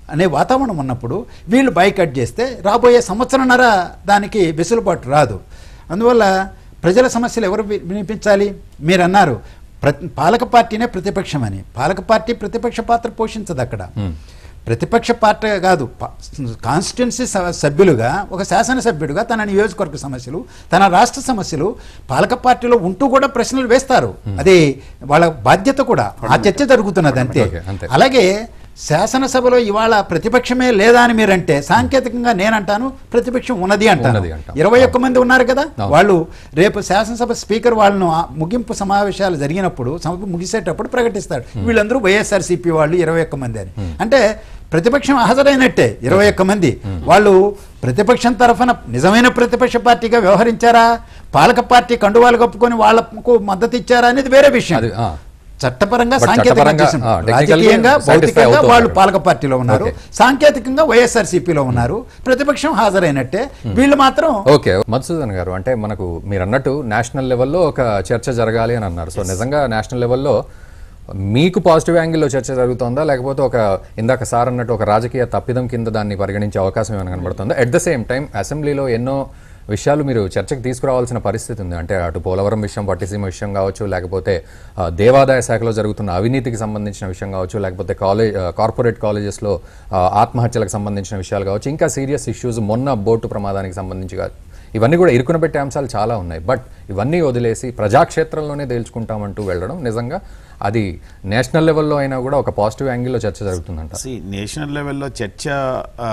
అనే వాతావరణం ఉన్నప్పుడు వీళ్ళు బైకట్ చేస్తే రాబోయే సంవత్సరంన్నర దానికి వెసులుబాటు రాదు అందువల్ల ప్రజల సమస్యలు ఎవరు వి- వినిపించాలి మీరు అన్నారు ప్ర- పాలక పార్టీనే ప్రతిపక్షం అని పాలక పార్టీ ప్రతిపక్ష పాత్ర పోషించదు అక్కడ ప్రతిపక్ష పార్టీ కాదు కాన్స్టిట్యున్సీ సభ్యులుగా ఒక శాసనసభ్యుడుగా తన నియోజకవర్గ సమస్యలు తన రాష్ట్ర సమస్యలు పాలక పార్టీలో ఉంటూ కూడా ప్రశ్నలు వేస్తారు అది వాళ్ళ బాధ్యత కూడా ఆ చర్చ జరుగుతున్నది అంతే ఓకే, అంతే. అలాగే శాసనసభలో ఇవాళ ప్రతిపక్షమే లేదా అని మీరంటే సాంకేతికంగా నేనంటాను ప్రతిపక్షం ఉన్నది అంటాను ఉన్నది అంటాం. ఇరవై ఒక్క మంది ఉన్నారు కదా అవును. వాళ్ళు రేపు శాసనసభ స్పీకర్ వాళ్ళను ఆ ముగింపు సమావేశాలు జరిగినప్పుడు సభ ముగిసేటప్పుడు ప్రకటిస్తాడు వీళ్ళందరూ వైఎస్ఆర్సీపీ వాళ్ళు ఇరవై ఒక్క మంది అని అంటే ప్రతిపక్షం హాజరైనట్టే ఇరవై ఒక్క మంది వాళ్ళు ప్రతిపక్షం తరఫున నిజమైన ప్రతిపక్ష పార్టీగా వ్యవహరించారా పాలక పార్టీ కండువాలు కప్పుకొని వాళ్ళకు మద్దతు ఇచ్చారా అనేది వేరే విషయం అది, ఆ. చట్టపరంగా But సాంకేతికంగా చట్టపరంగా, చూసాం. ఆ, technically రాజకీయంగా satisfy భౌతికంగా అవుతున్నారు. వాళ్ళు పాలక పార్టీలో ఉన్నారు Okay. సాంకేతికంగా వైఎస్ఆర్సీపీలో ఉన్నారు ప్రతిపక్షం హాజరైనట్టే వీళ్ళు మాత్రం ఓకే మధుసూదన్ గారు అంటే మనకు మీరు అన్నట్టు నేషనల్ లెవెల్లో ఒక చర్చ జరగాలి అని అన్నారు సో నిజంగా నేషనల్ లెవెల్లో మీకు పాజిటివ్ యాంగిల్లో చర్చ జరుగుతుందా లేకపోతే ఒక ఇందాక సార్ అన్నట్టు ఒక రాజకీయ తప్పిదం కింద దాన్ని పరిగణించే అవకాశం ఏమైనా కనబడుతుందా అట్ ద సేమ్ టైం అసెంబ్లీలో ఎన్నో విషయాలు మీరు చర్చకు తీసుకురావాల్సిన పరిస్థితి ఉంది అంటే అటు పోలవరం విషయం పట్టిసీమ విషయం కావచ్చు లేకపోతే ఆ, దేవాదాయ శాఖలో జరుగుతున్న అవినీతికి సంబంధించిన విషయం కావచ్చు లేకపోతే కాలేజ్ ఆ, కార్పొరేట్ కాలేజెస్లో ఆ, ఆత్మహత్యలకు సంబంధించిన విషయాలు కావచ్చు ఇంకా సీరియస్ ఇష్యూస్ మొన్న బోటు ప్రమాదానికి సంబంధించి కాదు ఇవన్నీ కూడా ఇరుకున పెట్టే అంశాలు చాలా ఉన్నాయి బట్ ఇవన్నీ వదిలేసి ప్రజాక్షేత్రంలోనే తేల్చుకుంటామంటూ వెళ్ళడం నిజంగా అది నేషనల్ లెవెల్లో అయినా కూడా ఒక పాజిటివ్ యాంగిల్లో చర్చ జరుగుతుందంట సి నేషనల్ లెవెల్లో చర్చ ఆ,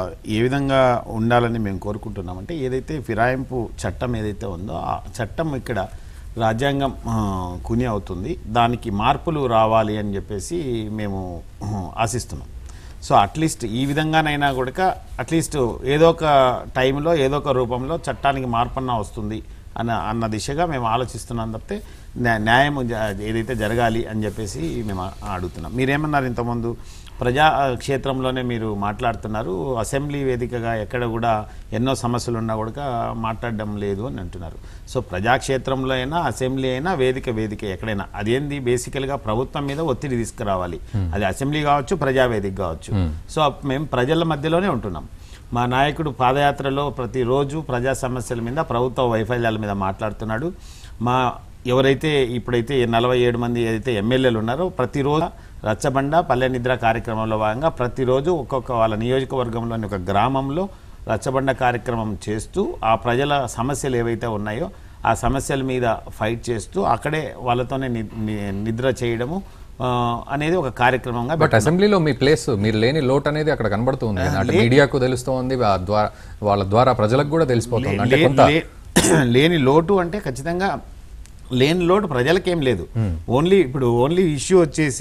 ఏ విధంగా ఉండాలని మేము కోరుకుంటున్నామంటే ఏదైతే ఫిరాయింపు చట్టం ఏదైతే ఉందో ఆ చట్టం ఇక్కడ రాజ్యాంగం ఆ, కుని అవుతుంది దానికి మార్పులు రావాలి అని చెప్పేసి మేము ఆ, ఆశిస్తున్నాం సో అట్లీస్ట్ ఈ విధంగానైనా కూడా అట్లీస్ట్ ఏదో ఒక టైంలో ఏదో ఒక రూపంలో చట్టానికి మార్పన్న వస్తుంది అన్న అన్న దిశగా మేము ఆలోచిస్తున్నాం తప్పితే న్యా- న్యాయం జ- ఏదైతే జరగాలి అని చెప్పేసి మేము ఆ- అడుగుతున్నాం మీరేమన్నారు ఇంతకుముందు ప్రజా క్షేత్రంలోనే మీరు మాట్లాడుతున్నారు అసెంబ్లీ వేదికగా ఎక్కడ కూడా ఎన్నో సమస్యలు ఉన్నా కూడా మాట్లాడడం లేదు అని అంటున్నారు సో ప్రజాక్షేత్రంలో అయినా అసెంబ్లీ అయినా వేదిక వేదిక ఎక్కడైనా అదేంది బేసికల్గా ప్రభుత్వం మీద ఒత్తిడి తీసుకురావాలి అది అసెంబ్లీ కావచ్చు ప్రజావేదిక కావచ్చు సో మేము ప్రజల మధ్యలోనే ఉంటున్నాం మా నాయకుడు పాదయాత్రలో ప్రతిరోజు ప్రజా సమస్యల మీద ప్రభుత్వ వైఫల్యాల మీద మాట్లాడుతున్నాడు మా ఎవరైతే ఇప్పుడైతే నలభై ఏడు మంది ఏదైతే ఎమ్మెల్యేలు ఉన్నారో ప్రతిరోజు రచ్చబండ పల్లె నిద్ర కార్యక్రమంలో భాగంగా ప్రతిరోజు ఒక్కొక్క వాళ్ళ నియోజకవర్గంలోని ఒక గ్రామంలో రచ్చబండ కార్యక్రమం చేస్తూ ఆ ప్రజల సమస్యలు ఏవైతే ఉన్నాయో ఆ సమస్యల మీద ఫైట్ చేస్తూ అక్కడే వాళ్ళతోనే ని- ని- నిద్ర చేయడము ఆ, అనేది ఒక కార్యక్రమంగా బట్ అసెంబ్లీలో మీ ప్లేస్ మీరు లేని లోటు అనేది అక్కడ కనబడుతుంది అంటే మీడియాకు తెలుస్తోంది ఆ ద్వారా వాళ్ళ ద్వారా ప్రజలకు కూడా తెలిసిపోతుంది అంటే లే- కొంత లే- లేని లోటు అంటే ఖచ్చితంగా లేని లోటు ప్రజలకేం లేదు ఓన్లీ ఇప్పుడు ఓన్లీ ఇష్యూ వచ్చేసి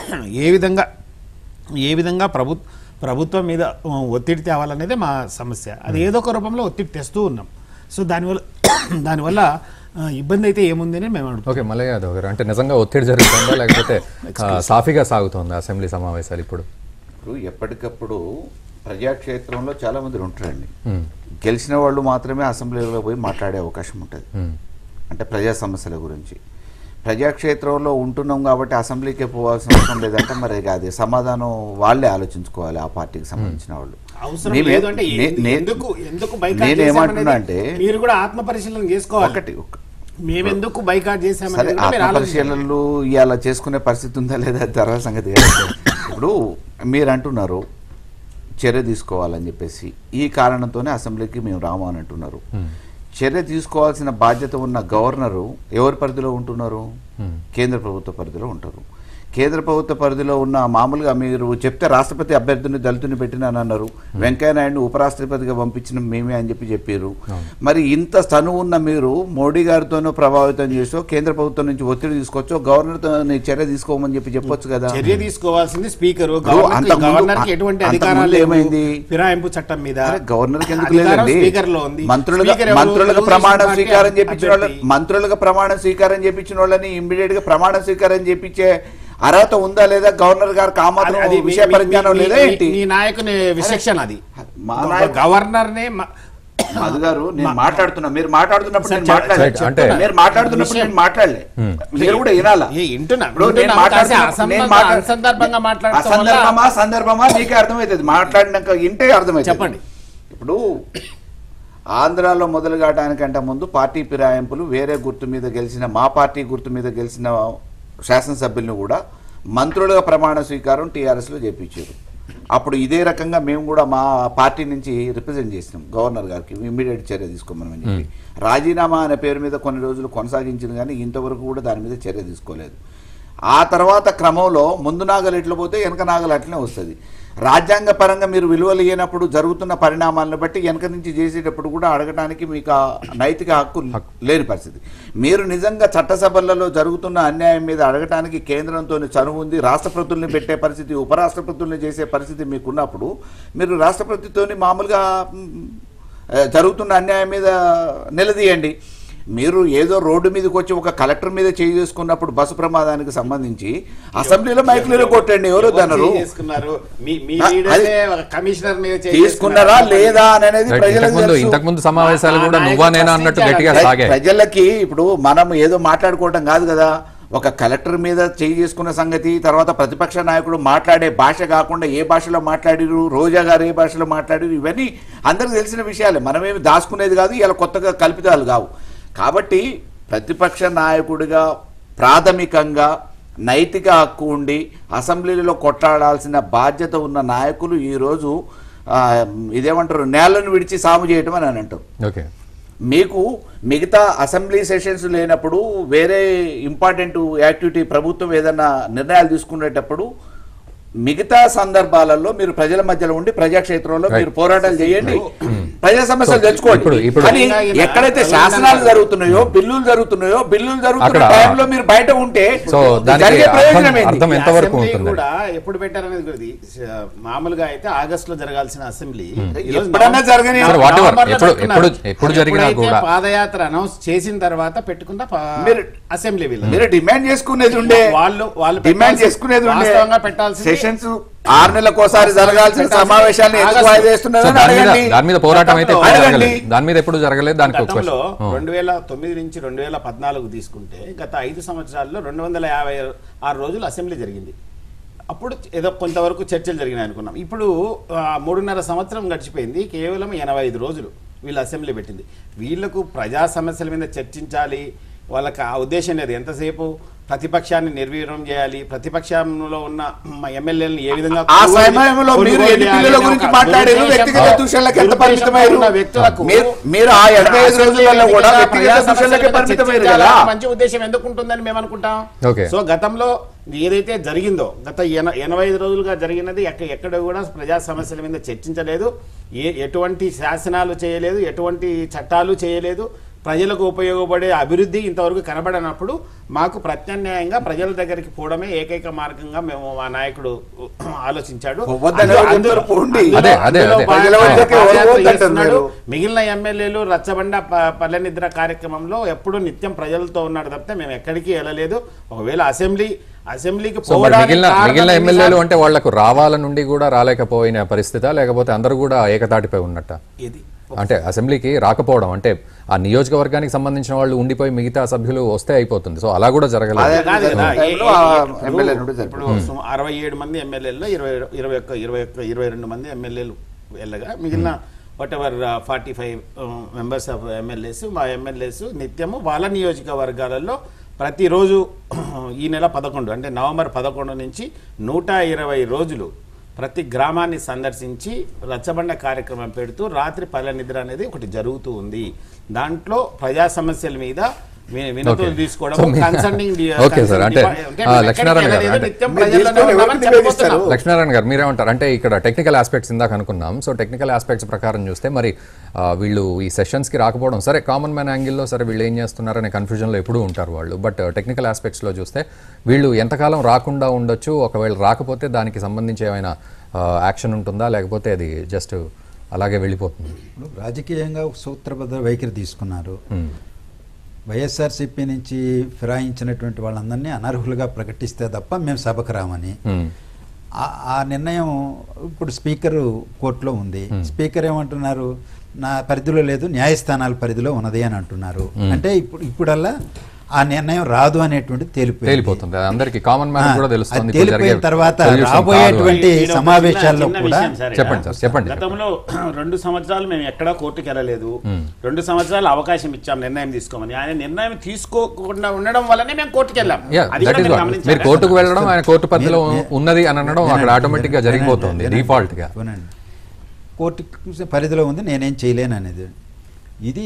ఏ విధంగా ఏ విధంగా ప్రభు ప్రభుత్వం మీద ఆ, ఒత్తిడి తేవాలనేదే మా సమస్య అది ఏదో ఒక రూపంలో ఒత్తిడి తెస్తూ ఉన్నాం సో దానివల్ల దానివల్ల ఆ, ఇబ్బంది అయితే ఏముంది అని మేము అడుగుతాం ఓకే మల్లయ్య యాదవ్ గారు అంటే నిజంగా ఒత్తిడి జరుగుతుందా లేకపోతే ఆ, సాఫీగా సాగుతుందా అసెంబ్లీ సమావేశాలు ఇప్పుడు ఇప్పుడు ఎప్పటికప్పుడు ప్రజాక్షేత్రంలో చాలా మంది ఉంటారండి గెలిచిన వాళ్ళు మాత్రమే అసెంబ్లీలో పోయి మాట్లాడే అవకాశం ఉంటుంది అంటే ప్రజా సమస్యల గురించి ప్రజాక్షేత్రంలో ఉంటున్నాం కాబట్టి అసెంబ్లీకే పోవాల్సిన అవసరం లేదంటే మరి ఇక అది సమాధానం వాళ్ళే ఆలోచించుకోవాలి ఆ పార్టీకి సంబంధించిన వాళ్ళు అవసరం నేనే- లేదు అంటే నే- నే- ఎందుకు ఎందుకు బైకాట్ నేనేమంటున్నా చేశామనేది అంటే మీరు కూడా ఆత్మ పరిశీలన చేసుకోవాలి ఒకటి ఒక- మేమెందుకు బైకాట్ సరే చేశామనేది కూడా మీరు ఆత్మ ఆలోచించాలి. పరిశీలనలు ఇవాళ చేసుకునే పరిస్థితి ఉందా లేదా అది తర్వాత సంగతి కాదు. ఇప్పుడు మీరు అంటున్నారు చర్య తీసుకోవాలని చెప్పేసి ఈ కారణంతోనే అసెంబ్లీకి మేము రాము అని అంటున్నారు చర్య తీసుకోవాల్సిన బాధ్యత ఉన్న గవర్నరు ఎవరి పరిధిలో ఉంటున్నారు కేంద్ర ప్రభుత్వ పరిధిలో ఉంటారు కేంద్ర ప్రభుత్వ పరిధిలో ఉన్న మామూలుగా మీరు చెప్తే రాష్ట్రపతి అభ్యర్థిని దళితుని పెట్టినాను అన్నారు వెంకయ్య నాయుడు ఉపరాష్ట్రపతిగా పంపించిన మేమే అని చెప్పి చెప్పారు మరి ఇంత స్థను ఉన్న మీరు మోడీ గారితోనూ ప్రభావితం చేసో కేంద్ర ప్రభుత్వం నుంచి ఒత్తిడి తీసుకోవచ్చో గవర్నర్తో చర్య తీసుకోమని చెప్పి చెప్పొచ్చు కదా చర్య తీసుకోవాల్సింది స్పీకర్ ఇప్పుడు అంతకుముందు- గవర్నర్ కి ఎటువంటి అంతకుముందు అధికారాలు లేవు. ఏమైంది? ఫిరాయింపు చట్టం మీద అరే గవర్నర్కి ఎందుకు అధికారం లేదండి స్పీకర్ లో ఉంది మంత్రులుగా స్పీకర్ ఎవరు? మంత్రులుగా తెలుగుదేశం ప్రమాణ పార్టీ స్వీకారం చేపించిన వాళ్ళ అభ్యర్థి. మంత్రులుగా ప్రమాణ స్వీకారం చేపించిన వాళ్ళని ఇమ్మీడియట్ గా ప్రమాణ స్వీకారం చేపించే అర్హత ఉందా లేదా గవర్నర్ గారికి ఆ మాత్రం అది మీ- విషయ మీ- పరిజ్ఞానం మీ- లేదా మీ- ఏంటి మీ నాయకుని విశక్షణ అది మా నాయకు- గవర్నర్ నే మధు గారు నేను మాట్లాడుతున్నా మీరు మాట్లాడుతున్నప్పుడు నేను సార్, మాట్లాడలే. సార్, అంటే- మీరు మాట్లాడుతున్నప్పుడు నేను మాట్లాడలే మీరు కూడా వినాలా ఏ, వింటున్నా, ఇప్పుడు నేను వింటున్నా. మాట్లాడుతున్నప్పుడు కాస్త నేను అసందర్భ- మాట్లాడు- అసందర్భంగా మాట్లాడటం వల్ల- అసందర్భమా సందర్భమా నీకే అర్థమవుతుంది మాట్లాడినాక ఇంటే అర్థమవుతుంది చెప్పండి. ఇప్పుడు ఆంధ్రాలో మొదలు కావడానికంటే ముందు పార్టీ ఫిరాయింపులు వేరే గుర్తు మీద గెలిచిన మా పార్టీ గుర్తు మీద గెలిచిన శాసనసభ్యులను కూడా మంత్రులుగా ప్రమాణ స్వీకారం టీఆర్ఎస్లో చేపించారు అప్పుడు ఇదే రకంగా మేము కూడా మా పార్టీ నుంచి రిప్రజెంట్ చేసినాం గవర్నర్ గారికి ఇమ్మీడియట్ చర్య తీసుకోమని చెప్పి రాజీనామా అనే పేరు మీద కొన్ని రోజులు కొనసాగించింది కానీ ఇంతవరకు కూడా దాని మీద చర్య తీసుకోలేదు ఆ తర్వాత క్రమంలో ముందు నాగలు ఎట్లా పోతే వెనక నాగలు అట్లనే వస్తుంది రాజ్యాంగ పరంగా మీరు విలువలు ఇయ్యనప్పుడు జరుగుతున్న పరిణామాలను బట్టి వెనక నుంచి చేసేటప్పుడు కూడా అడగడానికి మీకు ఆ నైతిక హక్కు లేని పరిస్థితి మీరు నిజంగా చట్టసభలలో జరుగుతున్న అన్యాయం మీద అడగటానికి కేంద్రంతో చనువు ఉంది రాష్ట్రపతుల్ని పెట్టే పరిస్థితి ఉపరాష్ట్రపతుల్ని చేసే పరిస్థితి మీకున్నప్పుడు మీరు రాష్ట్రపతితోని మామూలుగా మ్, ఆ, జరుగుతున్న అన్యాయం మీద నిలదీయండి మీరు ఏదో రోడ్డు మీదకి వచ్చి ఒక కలెక్టర్ మీద చేయి చేసుకున్నప్పుడు బస్సు ప్రమాదానికి సంబంధించి అసెంబ్లీలో మైకులలో కొట్టండి ఎవరు దన్నారు ఎవరు చేసుకున్నారు మీ మీ ఆ, లీడర్సే అది- ఒక కమిషనర్ మీద చేయి తీసుకున్నారా చేసుకున్నారా? లేదా అనేది రైట్, ప్రజలకు ఇంతకుముందు తెలుసు. ఇంతకుముందు సమావేశాలు కూడా ఆ నువ్వా నాయకులు నేనా అన్నట్టు గట్టిగా ప్రశ్నించాలి. సాగాయి ప్రజలకి ఇప్పుడు మనం ఏదో మాట్లాడుకోవటం కాదు కదా ఒక కలెక్టర్ మీద చేయి చేసుకున్న సంగతి తర్వాత ప్రతిపక్ష నాయకుడు మాట్లాడే భాష కాకుండా ఏ భాషలో మాట్లాడిరు రోజా గారు ఏ భాషలో మాట్లాడిరు ఇవన్నీ అందరికి తెలిసిన విషయాలే మనమేమి దాచుకునేది కాదు ఇలా కొత్తగా కల్పితాలు కావు కాబట్టి ప్రతిపక్ష నాయకుడిగా ప్రాథమికంగా నైతిక హక్కు ఉండి అసెంబ్లీలో కొట్లాడాల్సిన బాధ్యత ఉన్న నాయకులు ఈరోజు ఆ, ఇదేమంటారు నేలను విడిచి సాము చేయటం అని అని అంటారు ఓకే మీకు మిగతా అసెంబ్లీ సెషన్స్ లేనప్పుడు వేరే ఇంపార్టెంట్ యాక్టివిటీ ప్రభుత్వం ఏదైనా నిర్ణయాలు తీసుకునేటప్పుడు మిగతా సందర్భాలలో మీరు ప్రజల మధ్యలో ఉండి ప్రజాక్షేత్రంలో మీరు పోరాటాలు చేయండి ప్రజా సమస్యలు ఇప్పుడు- తెచ్చుకోండి ఇప్పుడు- కానీ ఎక్కడైతే శాసనాలు జరుగుతున్నాయో బిల్లులు జరుగుతున్నాయో బిల్లులు జరుగుతున్న అక్కడ- టైంలో మీరు బయట ఉంటే సో దానికి జరిగే అర్థం ప్రయోజనం ఏంటి? అర్థం ఈ ఎంతవరకు అసెంబ్లీ ఉంటుంది కూడా ఎప్పుడు పెట్టారనేది కూడా ఇది స- మామూలుగా అయితే ఆగస్ట్ లో జరగాల్సిన అసెంబ్లీ ఈ రోజు ఎప్పుడన్నా నవంబర్- జరగని- సరే, whatever. నవంబర్లో ఎప్పుడు- పెట్టుకున్నారు. ఎప్పుడు- ఎప్పుడు జరిగినా ఎప్పుడైతే కూడా. పాదయాత్ర అనౌన్స్ చేసిన తర్వాత పెట్టుకున్న పా- మీరు- అసెంబ్లీ వీళ్ళు మీరు డిమాండ్ చేసుకునేది ఉండే వాళ్ళు వాళ్ళు డిమాండ్ పెట్టాల్సి- చేసుకునేది ఉండే వాస్తవంగా పెట్టాల్సింది- సెషన్స్ ఆరు నెలలకు ఒకసారి జరగాల్సిన పెట్టాల్సింది సమావేశాలను ఎందుకు ఆగస్టు. వాయిదా సో వేస్తున్నారని దాని మీద అడగండి దాని మీద పోరాటం అయితే ఎప్పుడు అడగండి. జరగలేదు దాని మీద ఎప్పుడు జరగలేదు దానికి ఒక గతంలో క్వశ్చన్ రెండు వేల తొమ్మిది నుంచి రెండు వేల పద్నాలుగు తీసుకుంటే గత ఐదు సంవత్సరాల్లో రెండు వందల యాభై ఆరు రోజులు అసెంబ్లీ జరిగింది అప్పుడు ఏదో కొంతవరకు చర్చలు జరిగినాయి అనుకున్నాం ఇప్పుడు ఆ, మూడున్నర సంవత్సరం గడిచిపోయింది కేవలం ఎనభై ఐదు రోజులు వీళ్ళు అసెంబ్లీ పెట్టింది వీళ్ళకు ప్రజా సమస్యల మీద చర్చించాలి వాళ్ళకి ఆ ఉద్దేశం లేదు ఎంతసేపు ప్రతిపక్షాన్ని నిర్వీర్యం చేయాలి ప్రతిపక్షంలో ఉన్న ఎమ్మెల్యేలను ఏ విధంగా ఆ సమయంలో కొనుగోలు మీరు ఎన్ని చేయాలి పిల్లల అనే గురించి ఒక మాట్లాడారు దురుద్దేశంతో- వ్యక్తిగత దూషణలకు ఎంత దురుద్దేశంతో పరిమితమయ్యారు ఉన్న వ్యక్తులకు మీరు- మీరు ఆ ఎనభై ఐదు రోజులలో కూడా వ్యక్తిగత దూషణలకే పరిమితమయ్యారు కదా మంచి ఉద్దేశం ఎందుకు ఉంటుందని మేము అనుకుంటాం ఓకే. సో గతంలో ఏదైతే జరిగిందో గత ఎన- ఎనభై ఐదు రోజులుగా జరిగినది ఎక్క ఎక్కడ కూడా ప్రజా సమస్యల మీద చర్చించలేదు ఏ ఎటువంటి శాసనాలు చేయలేదు ఎటువంటి చట్టాలు చేయలేదు ప్రజలకు ఉపయోగపడే అభివృద్ధి ఇంతవరకు కనబడనప్పుడు మాకు ప్రత్యామ్నాయంగా ప్రజల దగ్గరికి పోవడమే ఏకైక మార్గంగా మేము మా నాయకుడు ఆలోచించాడు పోవద్దని అందులో- ఎవరు అందులో- చెప్తారు? పోండి. అదే, అదే, అందులో అదే. ప్రజల భాగంగా వద్దకే పాదయాత్ర పోవద్దంటారు చేస్తున్నాడు. మీరు. మిగిలిన ఎమ్మెల్యేలు రచ్చబండ ప- పల్లె నిద్ర కార్యక్రమంలో ఎప్పుడూ నిత్యం ప్రజలతో ఉన్నాడు తప్పితే మేము ఎక్కడికి వెళ్ళలేదు ఒకవేళ అసెంబ్లీ అసెంబ్లీకి సో మరి పోవడానికి మిగిలిన కారణం మిగిలిన ఎన్నిసార్లు- ఎమ్మెల్యేలు అంటే వాళ్లకు రావాల నుండి కూడా రాలేకపోయిన పరిస్థితా లేకపోతే అందరూ కూడా ఏకతాటిపై ఉన్నట్ట ఇది అంటే అసెంబ్లీకి రాకపోవడం అంటే ఆ నియోజకవర్గానికి సంబంధించిన వాళ్ళు ఉండిపోయి మిగతా సభ్యులు వస్తే అయిపోతుంది సో అలా కూడా జరగలేదు అదే. కాదు కదా. ఏ- టైంలో ఏ- ఆ ఇప్పుడు- ఎమ్మెల్యే నుండి ఇప్పుడు జరిగింది. సుమ- అరవై ఏడు మంది ఎమ్మెల్యేల్లో ఇరవై ఇరవై ఒక్క ఇరవై ఒక్క ఇరవై రెండు మంది ఎమ్మెల్యేలు వెళ్ళగా మిగిలిన whatever forty five members of MLAs మా ఎమ్మెల్యేస్ నిత్యము వాళ్ళ నియోజకవర్గాలలో ప్రతిరోజు ఈ నెల పదకొండు అంటే నవంబర్ పదకొండు నుంచి నూట ఇరవై రోజులు ప్రతి గ్రామాన్ని సందర్శించి రచ్చబండ కార్యక్రమం పెడుతూ రాత్రి పల్లె నిద్ర అనేది ఒకటి జరుగుతూ ఉంది దాంట్లో ప్రజా సమస్యల మీద వి- వినతులు Okay. తీసుకోవడం So మీ- కన్సర్నింగ్ డి- Okay, sir. అంటే, కన్సర్నింగ్ డిపా- ఆ, మేము లక్ష్మీనారాయణ ఎక్కడికి గారు, వెళ్ళలేదు, అంటే- నిత్యం మీరు ప్రజల్లోనే తీసుకొని ఉన్నామని ఎవరికి చెప్పబోతున్నాం. నివేదిస్తారు? లక్ష్మీనారాయణ గారు మీరేమంటారు అంటే ఇక్కడ టెక్నికల్ ఆస్పెక్ట్స్ ఇందాక అనుకున్నాం సో టెక్నికల్ ఆస్పెక్ట్స్ ప్రకారం చూస్తే మరి ఆ, వీళ్ళు ఈ సెషన్స్కి రాకపోవడం సరే కామన్ మ్యాన్ యాంగిల్లో సరే వీళ్ళు ఏం చేస్తున్నారనే కన్ఫ్యూజన్లో ఎప్పుడూ ఉంటారు వాళ్ళు బట్ టెక్నికల్ ఆస్పెక్ట్స్లో చూస్తే వీళ్ళు ఎంతకాలం రాకుండా ఉండొచ్చు ఒకవేళ రాకపోతే దానికి సంబంధించి ఏమైనా యాక్షన్ ఉంటుందా లేకపోతే అది జస్ట్ అలాగే వెళ్ళిపోతుంది ఇప్పుడు రాజకీయంగా ఒక సూత్రబద్ధ వైఖరి తీసుకున్నారు వైఎస్ఆర్సీపీ నుంచి ఫిరాయించినటువంటి వాళ్ళందరినీ అనర్హులుగా ప్రకటిస్తే తప్ప మేము సభకు రామని Hmm. ఆ- ఆ నిర్ణయం ఇప్పుడు స్పీకర్ కోర్టులో ఉంది స్పీకర్ ఏమంటున్నారు నా పరిధిలో లేదు న్యాయస్థానాల పరిధిలో ఉన్నది అని అంటున్నారు అంటే ఇప్పుడు ఇప్పుడల్లా ఆ నిర్ణయం రాదు అనేటువంటిది తేలిపోయింది తేలిపోతుంది అది అందరికి కామన్ మ్యాన్ ఆ, కూడా అది తెలుస్తుంది ఇప్పుడు తేలిపోయిన జరిగే తర్వాత solution కాదు రాబోయేటువంటి అని. ఈడ ఒక సమావేశాల్లో చిన్న- చిన్న కూడా విషయం సార్ చెప్పండి ఇక్కడ. సార్, చెప్పండి. గతంలో రెండు సంవత్సరాలు మేము ఎక్కడా కోర్టుకి వెళ్ళలేదు రెండు సంవత్సరాలు అవకాశం ఇచ్చాం నిర్ణయం తీసుకోమని ఆయన నిర్ణయం తీసుకోకుండా ఉండడం వల్లనే మేము కోర్టుకి వెళ్ళాం Yeah, అది that కూడా is మీరు what. గమనించాలి. మీరు కోర్టుకు వెళ్ళడం ఆయన కోర్టు పరిధిలో మీరు- ఉన్నది అని అనడం అక్కడ వినండి, ఆటోమేటిక్ గా వినండి, జరిగిపోతుంది వినండి, డిఫాల్ట్ గా వినండి. కోర్టు పరిధిలో ఉంది నేనేం చేయలేను అనేది ఇది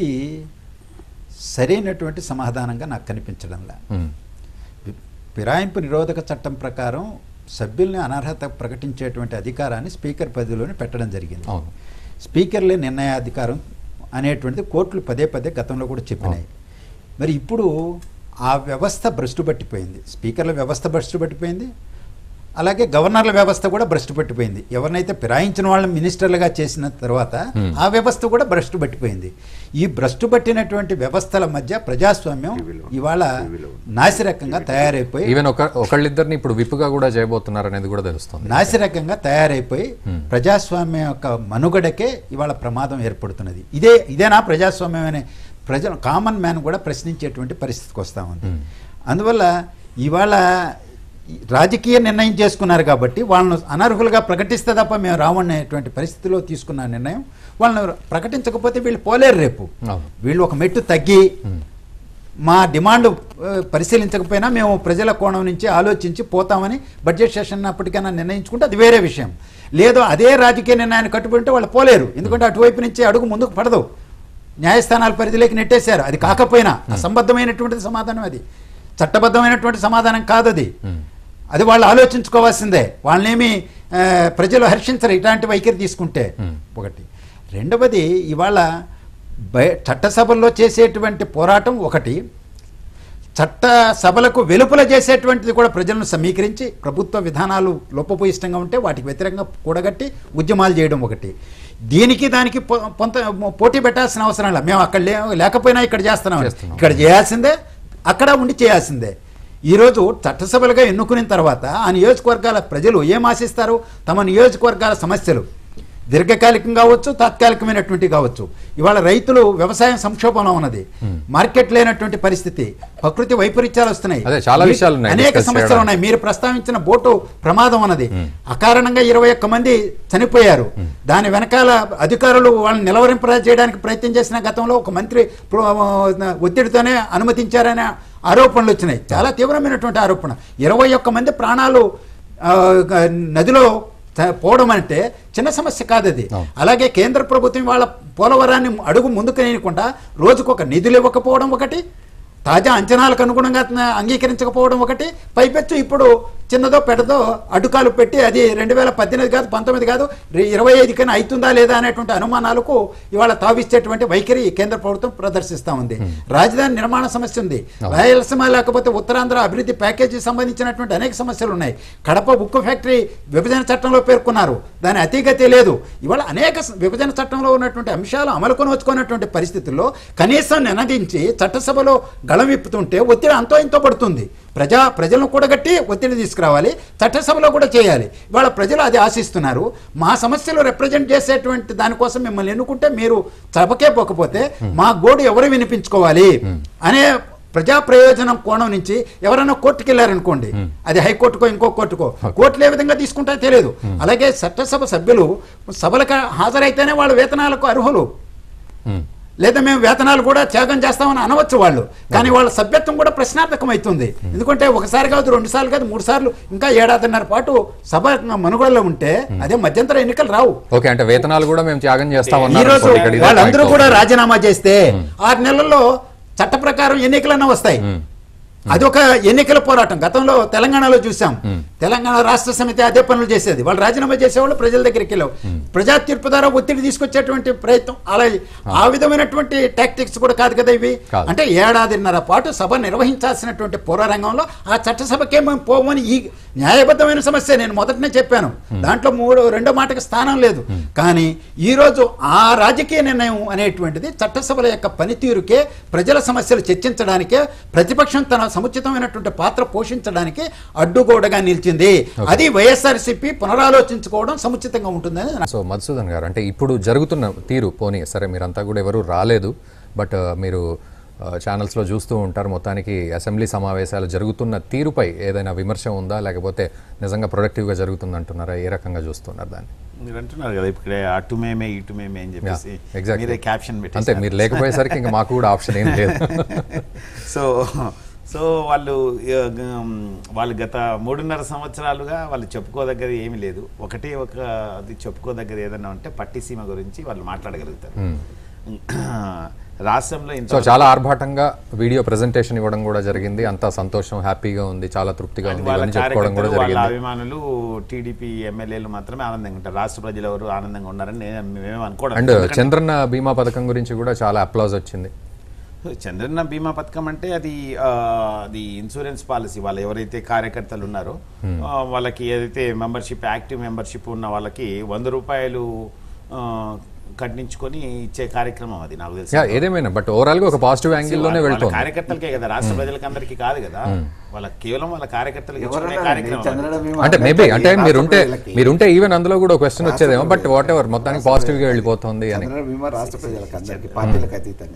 సరైనటువంటి సమాధానంగా నాకు కనిపించడంలా ఉమ్. ఫి- ఫిరాయింపు నిరోధక చట్టం ప్రకారం సభ్యుల్ని అనర్హత ప్రకటించేటువంటి అధికారాన్ని స్పీకర్ పరిధిలోనే పెట్టడం జరిగింది అవును స్పీకర్లే నిర్ణయాధికారం అనేటువంటిది కోర్టులు పదే పదే గతంలో కూడా చెప్పినాయి మరి ఇప్పుడు ఆ వ్యవస్థ భ్రష్టు పట్టిపోయింది స్పీకర్ల వ్యవస్థ భ్రష్టు పట్టిపోయింది అలాగే గవర్నర్ల వ్యవస్థ కూడా భ్రష్టు పట్టిపోయింది ఎవరినైతే ఫిరాయించిన వాళ్ళని మినిస్టర్లుగా చేసిన తర్వాత Hmm. ఆ వ్యవస్థ కూడా భ్రష్టు పట్టిపోయింది ఈ భ్రష్టు పట్టినటువంటి వ్యవస్థల మధ్య ప్రజాస్వామ్యం ఇవాళ నాసిరకంగా తయారైపోయి ఈవెన్ ఒక ఒకళ్ళిద్దరిని ఇప్పుడు విప్పుగా కూడా చేయబోతున్నారు అనేది కూడా తెలుస్తుంది నాసిరకంగా తయారైపోయి Hmm. ప్రజాస్వామ్యం యొక్క మనుగడకే ఇవాళ ప్రమాదం ఏర్పడుతున్నది ఇదే ఇదేనా ప్రజాస్వామ్యం అనే ప్రజలు కామన్ మ్యాన్ కూడా ప్రశ్నించేటువంటి పరిస్థితికి వస్తూ ఉంది Hmm. అందువల్ల ఇవాళ ఈ రాజకీయ నిర్ణయం చేసుకున్నారు కాబట్టి వాళ్ళను అనర్హులుగా ప్రకటిస్తే తప్ప మేము రావనేటువంటి పరిస్థితిలో తీసుకున్న నిర్ణయం వాళ్ళని ప్రకటించకపోతే వీళ్ళు పోలేరు రేపు అవును. వీళ్ళు ఒక మెట్టు తగ్గి మా డిమాండ్ ఆ, పరిశీలించకపోయినా మేము ప్రజల కోణం నుంచి ఆలోచించి పోతామని బడ్జెట్ సెషన్ అప్పటికైనా నిర్ణయించుకుంటే అది వేరే విషయం లేదు అదే రాజకీయ నిర్ణయాన్ని కట్టుబడి ఉంటే వాళ్ళు పోలేరు ఎందుకంటే అటువైపు నుంచి అడుగు ముందుకు పడదు న్యాయస్థానాల పరిధిలోకి నెట్టేశారు అది కాకపోయినా అసంబద్ధమైనటువంటి సమాధానం అది చట్టబద్ధమైనటువంటి సమాధానం కాదు అది అది వాళ్ళు ఆలోచించుకోవాల్సిందే వాళ్ళనేమి ఆ, ప్రజలు హర్షించరు ఇట్లాంటి వైఖరి తీసుకుంటే ఒకటి రెండవది ఇవాళ బయ చట్టసభల్లో చేసేటువంటి పోరాటం ఒకటి చట్ట సభలకు వెలుపల చేసేటువంటిది కూడా ప్రజలను సమీకరించి ప్రభుత్వ విధానాలు లోపభూయిష్టంగా ఉంటే వాటికి వ్యతిరేకంగా కూడగట్టి ఉద్యమాలు చేయడం ఒకటి దీనికి దానికి పొ- పొంత పోటీ పెట్టాల్సిన అవసరం లేదు మేము అక్కడ లే లేకపోయినా ఇక్కడ చేస్తున్నాం చేస్తున్నాం. ఇక్కడ చేయాల్సిందే అక్కడ ఉండి చేయాల్సిందే ఈరోజు చట్టసభలుగా ఎన్నుకున్న తర్వాత ఆ నియోజకవర్గాల ప్రజలు ఏం ఆశిస్తారు తమ నియోజకవర్గాల సమస్యలు దీర్ఘకాలికం కావచ్చు తాత్కాలికమైనటువంటి కావచ్చు ఇవాళ రైతులు వ్యవసాయం సంక్షోభంలో ఉన్నది మార్కెట్ లేనటువంటి పరిస్థితి ప్రకృతి వైపరీత్యాలు వస్తున్నాయి అదే, చాలా విషయాలు ఉన్నాయి అనేక discuss సమస్యలు చేయడానికి. ఉన్నాయి మీరు ప్రస్తావించిన బోటు ప్రమాదం అన్నది అకారణంగా ఇరవై ఒక్క మంది చనిపోయారు దాని వెనకాల అధికారులు వాళ్ళని నిలవరింప చేయడానికి ప్రయత్నం చేసిన గతంలో ఒక మంత్రి ప్ర- ఒత్తిడితోనే అనుమతించారనే ఆరోపణలు వచ్చినాయి చాలా తీవ్రమైనటువంటి ఆరోపణ ఇరవై ఒక్క మంది ప్రాణాలు ఆ, గ- నదిలో చ- పోవడం అంటే చిన్న సమస్య కాదు అది అవును. అలాగే కేంద్ర ప్రభుత్వం వాళ్ళ పోలవరాన్ని అడుగు ముందుకు వేయకుండా రోజుకొక నిధులు ఇవ్వకపోవడం ఒకటి తాజా అంచనాలకు అనుగుణంగా న- అంగీకరించకపోవడం ఒకటి పైపెచ్చు ఇప్పుడు చిన్నదో పెద్దదో అడ్డుకాలు పెట్టి అది రెండు వేల పద్దెనిమిది కాదు పంతొమ్మిది కాదు రి- ఇరవై ఐదు కన్నా అవుతుందా లేదా అనేటువంటి అనుమానాలకు ఇవాళ తావిచ్చేటువంటి వైఖరి ఈ కేంద్ర ప్రభుత్వం ప్రదర్శిస్తూ ఉంది రాజధాని నిర్మాణ సమస్య ఉంది రాయలసీమ లేకపోతే ఉత్తరాంధ్ర అభివృద్ధి ప్యాకేజీ సంబంధించినటువంటి అనేక సమస్యలు ఉన్నాయి కడప ఉక్కు ఫ్యాక్టరీ విభజన చట్టంలో పేర్కొన్నారు దాని అతిగతి లేదు ఇవాళ అనేక స- విభజన చట్టంలో ఉన్నటువంటి అంశాలు అమలుకొని వచ్చుకున్నటువంటి పరిస్థితుల్లో కనీసం నినదించి చట్టసభలో గళం విప్పుతుంటే ఒత్తిడి అంతో ఇంతో పడుతుంది ప్రజా ప్రజలను కూడగట్టి ఒత్తిడి తీసుకురావాలి చట్టసభలో కూడా చేయాలి ఇవాళ ప్రజలు అది ఆశిస్తున్నారు మా సమస్యలు రిప్రజెంట్ చేసేటువంటి దానికోసం మిమ్మల్ని ఎన్నుకుంటే మీరు సభకే పోకపోతే మా గోడు ఎవరు వినిపించుకోవాలి అనే ప్రజా ప్రయోజనం కోణం నుంచి ఎవరైనా కోర్టుకి వెళ్ళారనుకోండి అది హైకోర్టుకో ఇంకో కోర్టుకో కోర్టులు ఏ విధంగా తీసుకుంటారో తెలియదు అలాగే చట్టసభ సభ్యులు సభలకు హాజరైతేనే వాళ్ళ వేతనాలకు అర్హులు ఉమ్. లేదా మేము వేతనాలు కూడా త్యాగం చేస్తామని అనవచ్చు వాళ్ళు కానీ వాళ్ళ సభ్యత్వం కూడా ప్రశ్నార్థకం అవుతుంది ఎందుకంటే ఒకసారి కాదు రెండు సార్లు కాదు మూడు సార్లు ఇంకా ఏడాదిన్నర పాటు సభ మనుగడలో ఉంటే అదే మధ్యంతర ఎన్నికలు రావు ఓకే అంటే వేతనాలు కూడా మేము త్యాగం ఈ చేస్తామన్నారు రోజు అనుకోండి. ఇక్కడ ఇదే వాళ్ళందరూ point కూడా అవుతుంది. రాజీనామా చేస్తే ఆరు నెలల్లో చట్ట ప్రకారం ఎన్నికలన్నా వస్తాయి అదొక ఎన్నికల పోరాటం గతంలో తెలంగాణలో చూసాం తెలంగాణ రాష్ట్ర సమితి అదే పనులు చేసేది వాళ్ళు రాజీనామా చేసేవాళ్ళు ప్రజల దగ్గరికి వెళ్ళావు ప్రజా తీర్పు ద్వారా ఒత్తిడి తీసుకొచ్చేటువంటి ప్రయత్నం అలా ఆ విధమైనటువంటి టాక్టిక్స్ కూడా కాదు కదా ఇవి కాదు. అంటే ఏడాదిన్నర పాటు సభ నిర్వహించాల్సినటువంటి పోరారంగంలో ఆ చట్టసభకే మేము పోమని ఈ న్యాయబద్ధమైన సమస్య నేను మొదటనే చెప్పాను దాంట్లో మూడు రెండో మాటకి స్థానం లేదు కానీ ఈ రోజు ఆ రాజకీయ నిర్ణయం అనేటువంటిది చట్టసభల యొక్క పనితీరుకే ప్రజల సమస్యలు చర్చించడానికే ప్రతిపక్షం తన సముచితమైనటువంటి పాత్ర పోషించడానికి అడ్డుగోడగా నిలిచింది అది వైఎస్ఆర్సీపీ పునరాలోచించుకోవడం సముచితంగా ఉంటుందని నా- సో మధుసూదన్ గారు అంటే ఇప్పుడు జరుగుతున్న తీరు పోనీ సరే మీరంతా కూడా ఎవరు రాలేదు బట్ మీరు ఛానల్స్లో చూస్తూ ఉంటారు మొత్తానికి అసెంబ్లీ సమావేశాలు జరుగుతున్న తీరుపై ఏదైనా విమర్శ ఉందా లేకపోతే నిజంగా ప్రొడక్టివ్గా జరుగుతుందంటున్నారా ఏ రకంగా చూస్తున్నారు దాన్ని మీరు అంటున్నారు కదా ఇప్పుడు అటు మేమే ఇటు మేమే అని చెప్పేసి exactly. మీరే క్యాప్షన్ అంతే పెట్టి మీరు లేకపోయేసరికి ఇంకా మాకు కూడా ఆప్షన్ ఏం లేదు సో సో వాళ్ళు ఆ, గం, వాళ్ళు గత మూడున్నర సంవత్సరాలుగా వాళ్ళు చెప్పుకోదగ్గది ఏమీ లేదు ఒకటే ఒక అది చెప్పుకోదగ్గది ఏదైనా ఉంటే పట్టిసీమ గురించి వాళ్ళు మాట్లాడగలుగుతారు రాష్ట్రంలో ఇంత సో చాలా ఆర్భాటంగా వీడియో ప్రెజెంటేషన్ ఇవ్వడం కూడా జరిగింది అంతా సంతోషం హ్యాపీగా ఉంది చాలా తృప్తిగా అది ఉంది వాళ్ళ ఇవన్నీ చెప్పుకోవడం కూడా కార్యకర్తలు వాళ్ళ జరిగింది అభిమానులు టీడీపీ ఎమ్మెల్యేలు మాత్రమే ఆనందంగా ఉంటారు రాష్ట్ర ప్రజలు ఎవరు ఆనందంగా ఉన్నారని నేను మేము అనుకోవడం అండ్ ఎందుకంటే చంద్రన్న బీమా పథకం గురించి కూడా చాలా అప్లాజ్ వచ్చింది చంద్రన్న బీమా పథకం అంటే అది ఆ, అది ఇన్సూరెన్స్ పాలసీ వాళ్ళు ఎవరైతే కార్యకర్తలు ఉన్నారో ఆ, వాళ్ళకి ఏదైతే మెంబర్షిప్ యాక్టివ్ మెంబర్షిప్ ఉన్న వాళ్ళకి వంద రూపాయలు ఆ, కట్టించుకొని ఇచ్చే కార్యక్రమం అది నాకు తెలిసి యా ఏదేమైనా బట్ ఓవరాల్ గా ఒక పాజిటివ్ యాంగిల్ లోనే వాళ్ళ వెళ్తుంది కార్యకర్తలకే కదా రాష్ట్ర ప్రజలకి అందరికీ కాదు కదా వాళ్ళ కేవలం వాళ్ళ కార్యకర్తలకు ఇచ్చుకునే కార్యక్రమం అది. చంద్రన బీమా అంటే అందరికీ మేబీ అంటే రాష్ట్ర మీరుంటే ప్రజలకి. మీరుంటే ఈవెన్ అందులో కూడా క్వశ్చన్ వచ్చేదేమో బట్ వాట్ ఎవర్ మొత్తానికి పాజిటివ్ గా వెళ్ళిపోతుంది అని చంద్రన బీమా రాష్ట్ర ప్రజలకు అందరికీ పార్టీలకు అతీతంగా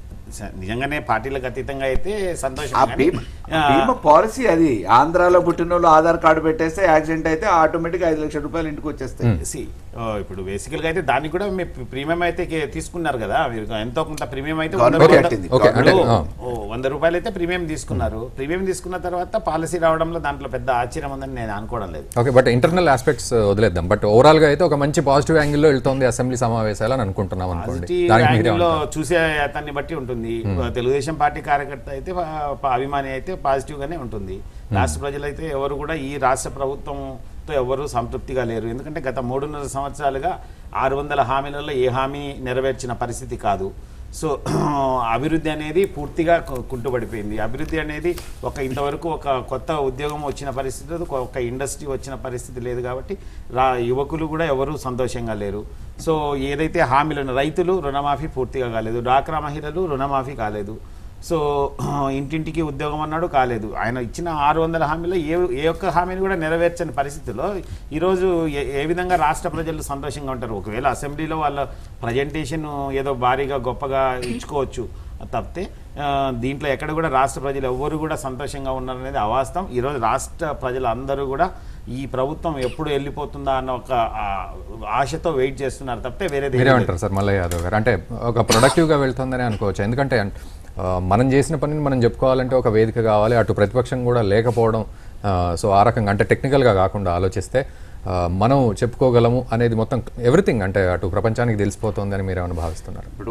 స- నిజంగానే పార్టీలకు అతీతంగా అయితే సంతోషం ఆ కానీ, బీమా ఆ, బీమా పాలసీ అది ఆంధ్రాలో పుట్టిన వాళ్ళు ఆధార్ కార్డు పెట్టేస్తే యాక్సిడెంట్ అయితే ఆటోమేటిక్ ఐదు లక్షల రూపాయలు ఇంటికి వచ్చేస్తాయి see, ఆ, ఇప్పుడు బేసికల్ గా అయితే దానికి కూడా మీ ప్రీమియం అయితే కే- తీసుకున్నారు కదా మీరు ఎంతో కొంత ప్రీమియం అయితే వంద గవర్నమెంట్ రూపాయలు- కట్టింది. ఓకే, అంటే, ఇప్పుడు, ఆ. ఓ, వంద రూపాయలు అయితే ప్రీమియం తీసుకున్నారు ప్రీమియం తీసుకున్న తర్వాత పాలసీ రావడంలో దాంట్లో పెద్ద ఆశ్చర్యం ఉందని నేను అనుకోవడం లేదు ఓకే బట్ ఇంటర్నల్ ఆస్పెక్ట్స్ వదిలేద్దాం బట్ ఓవరాల్ గా అయితే ఒక మంచి పాజిటివ్ యాంగిల్ లో వెళ్తుంది అసెంబ్లీ సమావేశాలు అని అనుకుంటున్నాం అనుకోండి పాజిటివ్ దానికి మీరే యాంగిల్లో ఏమంటారు? చూసే అతన్ని బట్టి ఉంటుంది తెలుగుదేశం పార్టీ కార్యకర్త అయితే ప- ప- అభిమాని అయితే పాజిటివ్ గానే ఉంటుంది రాష్ట్ర ప్రజలైతే ఎవరు కూడా ఈ రాష్ట్ర ప్రభుత్వంతో ఎవరు సంతృప్తిగా లేరు ఎందుకంటే గత మూడున్నర సంవత్సరాలుగా ఆరు వందల హామీలలో ఏ హామీ నెరవేర్చిన పరిస్థితి కాదు సో అభివృద్ధి అనేది పూర్తిగా కు- కుంటుపడిపోయింది అభివృద్ధి అనేది ఒక ఇంతవరకు ఒక కొత్త ఉద్యోగం వచ్చిన పరిస్థితి లేదు, ఒక ఇండస్ట్రీ వచ్చిన పరిస్థితి లేదు కాబట్టి రా యువకులు కూడా ఎవరు సంతోషంగా లేరు సో ఏదైతే హామీలు ఉన్న రైతులు రుణమాఫీ పూర్తిగా కాలేదు డ్వాక్రా మహిళలు రుణమాఫీ కాలేదు సో ఇంటింటికి ఉద్యోగం అన్నాడు కాలేదు ఆయన ఇచ్చిన ఆరు వందల హామీలో ఏ ఏ ఒక్క హామీని కూడా నెరవేర్చని పరిస్థితిలో ఈరోజు ఏ ఏ విధంగా రాష్ట్ర ప్రజలు సంతోషంగా ఉంటారు ఒకవేళ అసెంబ్లీలో వాళ్ళ ప్రజెంటేషన్ ఏదో భారీగా గొప్పగా ఇచ్చుకోవచ్చు తప్పితే ఆ, దీంట్లో ఎక్కడ కూడా రాష్ట్ర ప్రజలు ఎవ్వరు కూడా సంతోషంగా ఉన్నారనేది అవాస్తవం ఈరోజు రాష్ట్ర ప్రజలందరూ కూడా ఈ ప్రభుత్వం ఎప్పుడు వెళ్ళిపోతుందా అన్న ఒక ఆ, ఆశతో వెయిట్ చేస్తున్నారు తప్పితే వేరేది ఏమీ లేదు. మీరేమంటారు సార్ మల్లయ్య యాదవ్ గారు అంటే ఒక ప్రొడక్టివ్గా వెళ్తుందని అనుకోవచ్చు ఎందుకంటే ఆ, మనం చేసిన పనిని మనం చెప్పుకోవాలంటే ఒక వేదిక కావాలి అటు ప్రతిపక్షం కూడా లేకపోవడం ఆ, సో ఆ రకంగా అంటే టెక్నికల్గా కాకుండా ఆలోచిస్తే ఆ, మనం చెప్పుకోగలము అనేది మొత్తం ఎవ్రీథింగ్ అంటే అటు ప్రపంచానికి తెలిసిపోతుంది అని మీరు ఏమైనా భావిస్తున్నారు ఇప్పుడు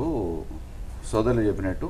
సోదరులు చెప్పినట్టు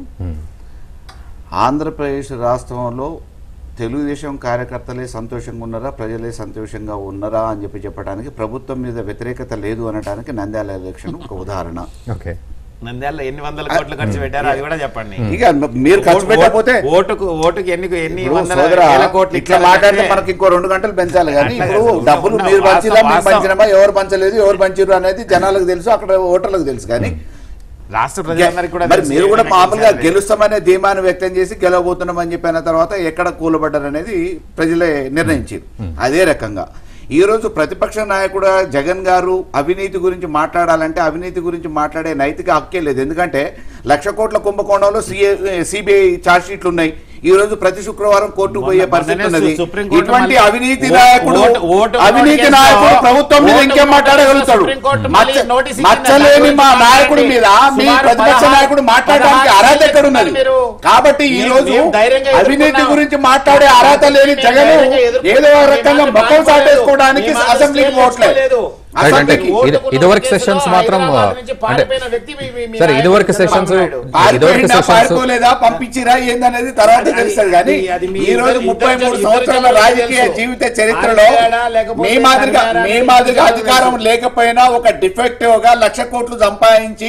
ఆంధ్రప్రదేశ్ రాష్ట్రంలో తెలుగుదేశం కార్యకర్తలే సంతోషంగా ఉన్నారా ప్రజలే సంతోషంగా ఉన్నారా అని చెప్పి చెప్పడానికి ప్రభుత్వం మీద వ్యతిరేకత లేదు అనడానికి నంద్యాల ఎలక్షన్ ఒక ఉదాహరణ ఓకే నంద్యాలలో ఎన్ని వందల కోట్లు ఖర్చు పెట్టారో అది కూడా చెప్పండి ఇక మీరు ఖర్చు పెట్టకపోతే ఓటుకు ఓటుకు ఎన్ని ఎన్ని ఇప్పుడు వందల సోదరా, వేల కోట్లు ఇట్లా ఇచ్చారంటే మాట్లాడితే మనకి ఇంకో రెండు గంటలు పెంచాలి కానీ అట్లా ఇప్పుడు కాదు. డబ్బులు ఉన్న మీరు వాస్తవం- పంచినా మేము వాస్తవం. పంచినామా ఎవరు పంచలేదు ఎవరు పంచిరు అనేది జనాలకు తెలుసు అక్కడ ఓటర్లకు తెలుసు కానీ రాష్ట్ర ప్రజలందరికీ కూడా మరి తెలుసు మీరు కూడా ఏమైనా మామూలుగా గెలిచారని. గెలుస్తామనే ధీమాను వ్యక్తం చేసి గెలవబోతున్నామని చెప్పిన తర్వాత ఎక్కడ కూలబడ్డారు అనేది ప్రజలే నిర్ణయించారు అదే రకంగా ఈ రోజు ప్రతిపక్ష నాయకుడు జగన్ గారు అవినీతి గురించి మాట్లాడాలంటే అవినీతి గురించి మాట్లాడే నైతిక హక్కే లేదు ఎందుకంటే లక్ష కోట్ల కుంభకోణంలో సిబిఐ ఛార్జ్ షీట్లు ఉన్నాయి ఈ రోజు ప్రతి శుక్రవారం కోర్టుకు పోయే మొన్న- పరిస్థితి మొన్ననే ఉన్నది సుప్రీం కోర్టు ఇటువంటి మళ్ళీ అవినీతి ఓటు- నాయకుడు ఓటు- ఓటు అవినీతి కేసులో నాయకుడు ప్రభుత్వం మీద ఓటు ఇంకేం ఓటు మాట్లాడగలుగుతాడు సుప్రీం కోర్టు మచ్చ- మళ్ళీ నోటీస్ ఇచ్చింది. మచ్చలేని మా దాని నాయకుడి గురించి మీద మీ సుమారు ప్రతిపక్ష పదహారు- నాయకుడు మాట్లాడడానికి పదహారు అర్హత ఎక్కడ ఉన్నది మీరు కాబట్టి ఈ మేము- రోజు మేము ధైర్యంగా అవినీతి ఎదుర్కొన్నాం. గురించి మాట్లాడే అర్హత లేని మేము జగన్ ధైర్యంగా ఎదుర్కొన్నాం. ఏదో మేము రకంగా మాత్రం మొక్కలు చాటేసుకోవడానికి మేము మాత్రం అసెంబ్లీకి స్టేట్ పోవట్లేదు తెచ్చుకోలేదు. రైట్ అంటే అసెంబ్లీకి ఇది- ఇదివరకు సెషన్స్ మాత్రం హైదరాబాద్ నుంచి అంటే పారిపోయిన వ్యక్తి మీ- మీ- మీ సరే నాయకుడు ఇదివరకు చంద్రబాబు సెషన్స్ నాయుడు. ఇదివరకు పారిపోయిందా సెషన్స్ పారిపోలేదా పంపించిరా ఏందనేది తర్వాత అది- తెలుస్తుంది కానీ అది- అది మీ ఈ రోజు ఇద్దరు- ముప్పై మూడు ఇద్దరు సంవత్సరాల జనాలకు రాజకీయ తెలుసు. జీవిత చరిత్రలో పారిపోయాడా లేకపోతే మీ మాదిరిగా తరిమారా మీ అనేది మాదిరిగా జనాలకు అధికారం తెలుసు. లేకపోయినా ఒక డిఫెక్టివ్ గా లక్ష కోట్లు సంపాదించి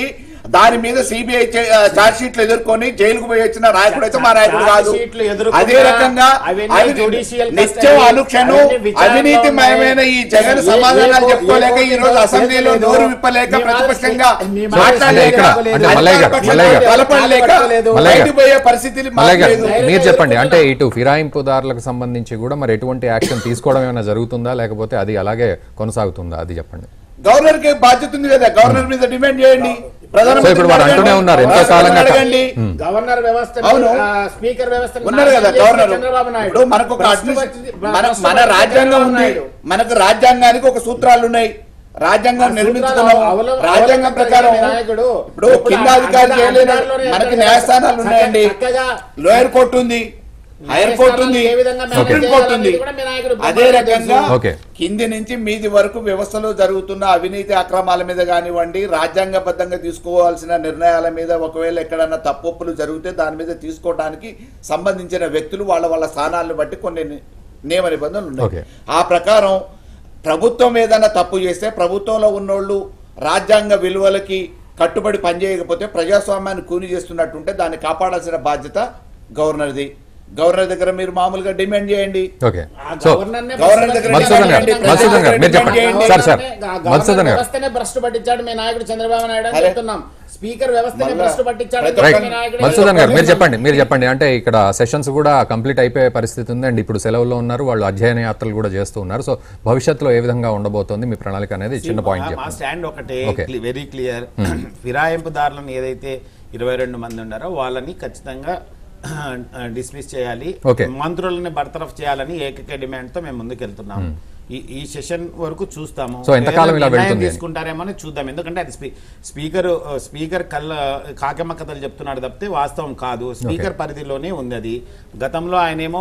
దాని మీద సిబిఐ చార్జ్ షీట్లు ఎదుర్కొని జైలుకు పోయి వచ్చిన నాయకుడు అయితే మా నాయకుడు చార్జ్ కాదు షీట్లు ఎదుర్కొన్నా, అదే రకంగా అవన్నీ అవి judicial నిత్యం custody, అనుక్షణం అవన్నీ విచారణలో అవినీతిమయమైన ఈ జగన్ ఏ- ఏ సమాధానాలు కో- చెప్పుకోలేక ఏ ఈ రోజు కోర్టు అసెంబ్లీలో లేదు. నోరు విప్పలేక మీ మాట ప్రతిపక్షంగా మీ మాట మాట్లాడలేక ఇక్కడ అంటే మల్లయ్య గారు, మల్లయ్య గారు. బలపడలేక మల్లయ్య గారు. బయటికి పోయే పరిస్థితి మల్లయ్య గారు మాకు లేదు. మీరు చెప్పండి అంటే ఇటు ఫిరాయింపుదారులకు సంబంధించి కూడా మరి ఎటువంటి యాక్షన్ తీసుకోవడం ఏమైనా జరుగుతుందా లేకపోతే అది అలాగే కొనసాగుతుందా అది చెప్పండి గవర్నర్ కి బాధ్యత ఉంది కదా గవర్నర్ మీద డిమాండ్ చేయండి సో ఇప్పుడు వారు అంటూనే ఉన్నారు ఎంతో కాలంగా అడగండి గవర్నర్ వ్యవస్థ అవును. స్పీకర్ వ్యవస్థ ఉన్నారు కదా గవర్నర్ చంద్రబాబు నాయుడు ఇప్పుడు మనకు ఒక భ్రష్టు అడ్మినిస్- పట్టింది- మన భ్రష్టు మన పట్టింది రాజ్యాంగం చంద్రబాబు ఉంది నాయుడు. మనకు రాజ్యాంగానికి ఒక సూత్రాలు ఉన్నాయి రాజ్యాంగం ఆ నిర్మించుకున్నాం సూత్రాలు అవలం- రాజ్యాంగం అవలంబన ప్రకారం జరిగే నాయకుడు ఇప్పుడు ఇప్పుడు కింద ఆ- అధికారి ఆ- చేయలేని అధికారులోనే మనకి చక్కగా- న్యాయస్థానాలు ఉన్నాయండి చక్కగా లోయర్ కోర్టు ఉంది హైయర్ కోర్టు ఉంది ఏ విధంగా మేనేజ్ సుప్రీం కోర్టు ఉంది చేయాలనేది కూడా మీ నాయకుడు అదే రకంగా ఓకే. కింది నుంచి మీది వరకు వ్యవస్థలో జరుగుతున్న అవినీతి అక్రమాల మీద కానివ్వండి రాజ్యాంగబద్ధంగా తీసుకోవాల్సిన నిర్ణయాల మీద ఒకవేళ ఎక్కడన్నా తప్పొప్పులు జరిగితే దాని మీద తీసుకోవడానికి సంబంధించిన వ్యక్తులు వాళ్ళ వాళ్ళ స్థానాలను బట్టి కొన్ని ని- నియమ నిబంధనలు ఓకే. ఉన్నాయి ఆ ప్రకారం ప్రభుత్వం ఏదైనా తప్పు చేస్తే ప్రభుత్వంలో ఉన్నోళ్ళు రాజ్యాంగ విలువలకి కట్టుబడి పనిచేయకపోతే ప్రజాస్వామ్యాన్ని కూని చేస్తున్నట్టుంటే దాన్ని కాపాడాల్సిన బాధ్యత గవర్నర్ది గవర్నర్ దగ్గర మీరు మామూలుగా డిమాండ్ చేయండి ఓకే సో గవర్నర్ దగ్గర మధుసూదన్ గారు డిమాండ్ మధుసూదన్ గారు మీరు చెప్పండి చేయండి. సార్ సార్ మధుసూదన్ గారు వ్యవస్థనే భ్రష్టు పట్టించాడు మీ నాయకుడు చంద్రబాబు నాయుడు అని అరే. చెప్తున్నాం స్పీకర్ వ్యవస్థనే మళ్ళా భ్రష్టు పట్టించాడు అని ప్రతి రైట్ చెప్పి మీ నాయకుడు మధుసూదన్ గారు మీరు చెప్పండి మీరు చెప్పండి అంటే ఇక్కడ సెషన్స్ కూడా కంప్లీట్ అయిపోయే పరిస్థితి ఉంది అండ్ ఇప్పుడు సెలవుల్లో ఉన్నారు వాళ్ళు అధ్యయన యాత్రలు కూడా చేస్తూ ఉన్నారు సో భవిష్యత్తులో ఏ విధంగా ఉండబోతోంది మీ ప్రణాళిక అనేది చిన్న పాయింట్ మా- మా చెప్పండి స్టాండ్ ఒకటే Okay. వెరీ క్లియర్ ఫిరాయింపుదారులను ఏదైతే ఇరవై రెండు మంది ఉన్నారో వాళ్ళని ఖచ్చితంగా డిస్మిస్ చేయాలి Okay. మంత్రులని బర్తరఫ్ చేయాలని ఏకైక డిమాండ్ తో మేము ముందుకెళ్తున్నాం ఈ ఈ సెషన్ వరకు చూస్తాము So, ఎంతకాలం ఇలా ఏదైనా నిర్ణయం వెళ్తుంది అని? తీసుకుంటారేమో అని చూద్దాం ఎందుకంటే అది స్పీ- స్పీకర్ స్పీకర్ కళ్ళ కాకెమ్మ కథలు చెప్తున్నాడు తప్పితే వాస్తవం కాదు స్పీకర్ పరిధిలోనే ఉంది అది గతంలో ఆయనేమో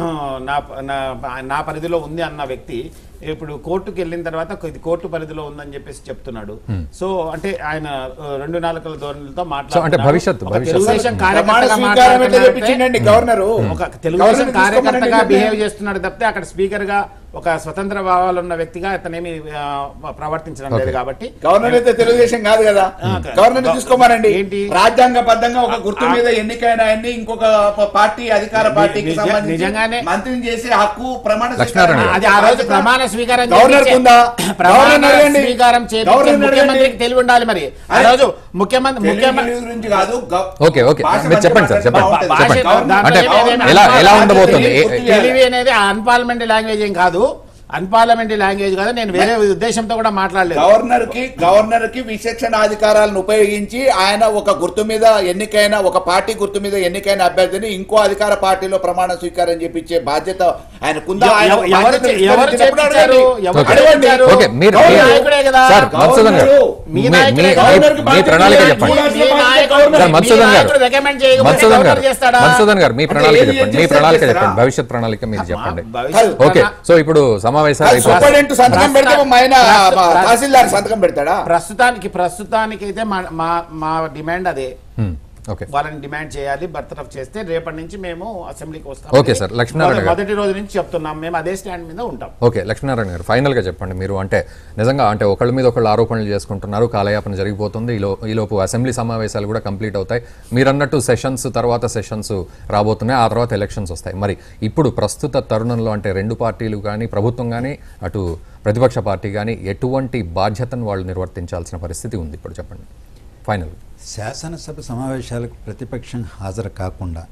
నా నా- నా పరిధిలో ఉంది అన్న వ్యక్తి ఇప్పుడు కోర్టుకు వెళ్ళిన తర్వాత ఇది కోర్టు పరిధిలో ఉందని చెప్పేసి చెప్తున్నాడు సో అంటే ఆయన ఆ, రెండు నాలుకల ధోరణితో So, అంటే భవిష్యత్తు, ఒక భవిష్యత్తు. తెలుగుదేశం ప్రమాణ కార్యకర్తగా స్వీకారం ఎట్లా మాట్లాడుతున్నాడంటే చెప్పించిండండి గవర్నరు ఒక తెలుగుదేశం గవర్నర్ కార్యకర్తగా తీసుకోమనండి బిహేవ్ నిర్ణయం. చేస్తున్నాడు తప్పితే అక్కడ స్పీకర్ గా ఒక స్వతంత్ర భావాలు ఉన్న వ్యక్తిగా అతనేమి ఆ, ప్రవర్తించడం లేదు Okay. కాబట్టి గవర్నర్ అయితే తెలుగుదేశం కాదు కదా ఆ, గవర్నర్ గవ- తీసుకోమనండి ఏంటి? రాజ్యాంగబద్ధంగా ఒక గుర్తు ఆ- మీద ఎన్నికైన ఆయన్ని ఇంకొక ప- పార్టీ అధికార ని- పార్టీకి నిజ- సంబంధించి నిజంగానే- మంత్రిని చేసే హక్కు ప్రమాణ లక్ష్మీనారాయణ స్వీకారం గారు. అది ఆ రోజు ప్రమాణ స్వీకారం గవర్నర్ చేయించే- కుందా? ప్రమాణ గవర్నర్ అడగండి. స్వీకారం చేయించే గవర్నర్ అడగండి. ముఖ్యమంత్రికి తెలివి ఉండాలి మరి ఆ అదే. రోజు ముఖ్యమంత్రి ముఖ్యమంత్రి తెలుగు గురించి కాదు గ- ఓకే ఓకే భాష మీరు మంచిగా చెప్పండి సార్ చెప్పండి మాట్లాడితే భాష చెప్పండి బాగుంటుంది. అంటే దాంట్లో ఎలా ఏమేమి ఎలా ఉండబోతుంది ఏ- పూర్తి ఏ- తెలివి అనేది అన్పార్లమెంటరీ లాంగ్వేజ్ ఏం కాదు అన్పార్లమెంటరీ లాంగ్వేజ్ కాదు నేను వేరే ఉద్దేశంతో కూడా మాట్లాడలేదు గవర్నర్ కి గవర్నర్ కి విచక్షణ అధికారాలను ఉపయోగించి ఆయన ఒక గుర్తు మీద ఎన్నికైన ఒక పార్టీ గుర్తు మీద ఎన్నికైన అభ్యర్థిని ఇంకో అధికార పార్టీలో ప్రమాణ స్వీకారం చేపించే బాధ్యత ఆయనకుందా ఆయన ఎవ- ఎవరు బాధ్యత చే- ఎవరు విస్తరించినప్పుడు చేపించారు? అడగండి. ఎవరు ఓకే. అడగండి. చేపించారు? ఓకే మీరు గవర్నర్ మీరు- నాయకుడే కదా. సార్ మధుసూదన్ గారు గవర్నరు, మీ మీ- నాయకుడే మీ- కదా. గవర్నర్కి మీ బాధ్యత ప్రణాళిక లేదు. చెప్పండి మీ మీ నాయకుడు- సార్ మీ మధుసూదన్ గారు నాయకుడు recommend చేయకపోతే మధుసూదన్ గారు గవర్నర్ చేస్తాడా? మధుసూదన్ గారు మీ అంటే ప్రణాళిక ఏం చెప్పండి మీ చేస్తే ప్రణాళిక చేస్తారా? చెప్పండి భవిష్యత్ ప్రణాళిక మీరు చెప్పండి భవిష్యత్ ఓకే సో ఇప్పుడు సమావేశాలు అది అయిపోతాయి సూపరింటెండెంట్ సంతకం పెడితే మా ఆయన ప్రస్తుత- మా తహసీల్దార్ సంతకం పెడతాడా ప్రస్తుతానికి ప్రస్తుతానికి అయితే మా మా- మా డిమాండ్ అదే హ్మ్, ఓకే వాళ్ళని డిమాండ్ చేయాలి బర్తరఫ్ చేస్తే రేపటి నుంచి మేము అసెంబ్లీకి వస్తాం ఓకే సార్, లక్ష్మీనారాయణ గారు. మొదటి రోజు నుంచి చెప్తున్నాం మేము అదే స్టాండ్ మీద ఉంటాం ఓకే లక్ష్మీనారాయణ గారు ఫైనల్గా చెప్పండి మీరు అంటే నిజంగా అంటే ఒకళ్ళ మీద ఒకళ్ళు ఆరోపణలు చేసుకుంటున్నారు కాలయాపన జరిగిపోతుంది ఈలో ఈలోపు అసెంబ్లీ సమావేశాలు కూడా కంప్లీట్ అవుతాయి మీరు అన్నట్టు సెషన్స్ తర్వాత సెషన్స్ రాబోతున్నాయి ఆ తర్వాత ఎలక్షన్స్ వస్తాయి మరి ఇప్పుడు ప్రస్తుత తరుణంలో అంటే రెండు పార్టీలు కానీ ప్రభుత్వం కానీ అటు ప్రతిపక్ష పార్టీ కానీ ఎటువంటి బాధ్యతను వాళ్ళు నిర్వర్తించాల్సిన పరిస్థితి ఉంది ఇప్పుడు చెప్పండి ఫైనల్ శాసనసభ సమావేశాలకు ప్రతిపక్షం హాజరు కాకుండా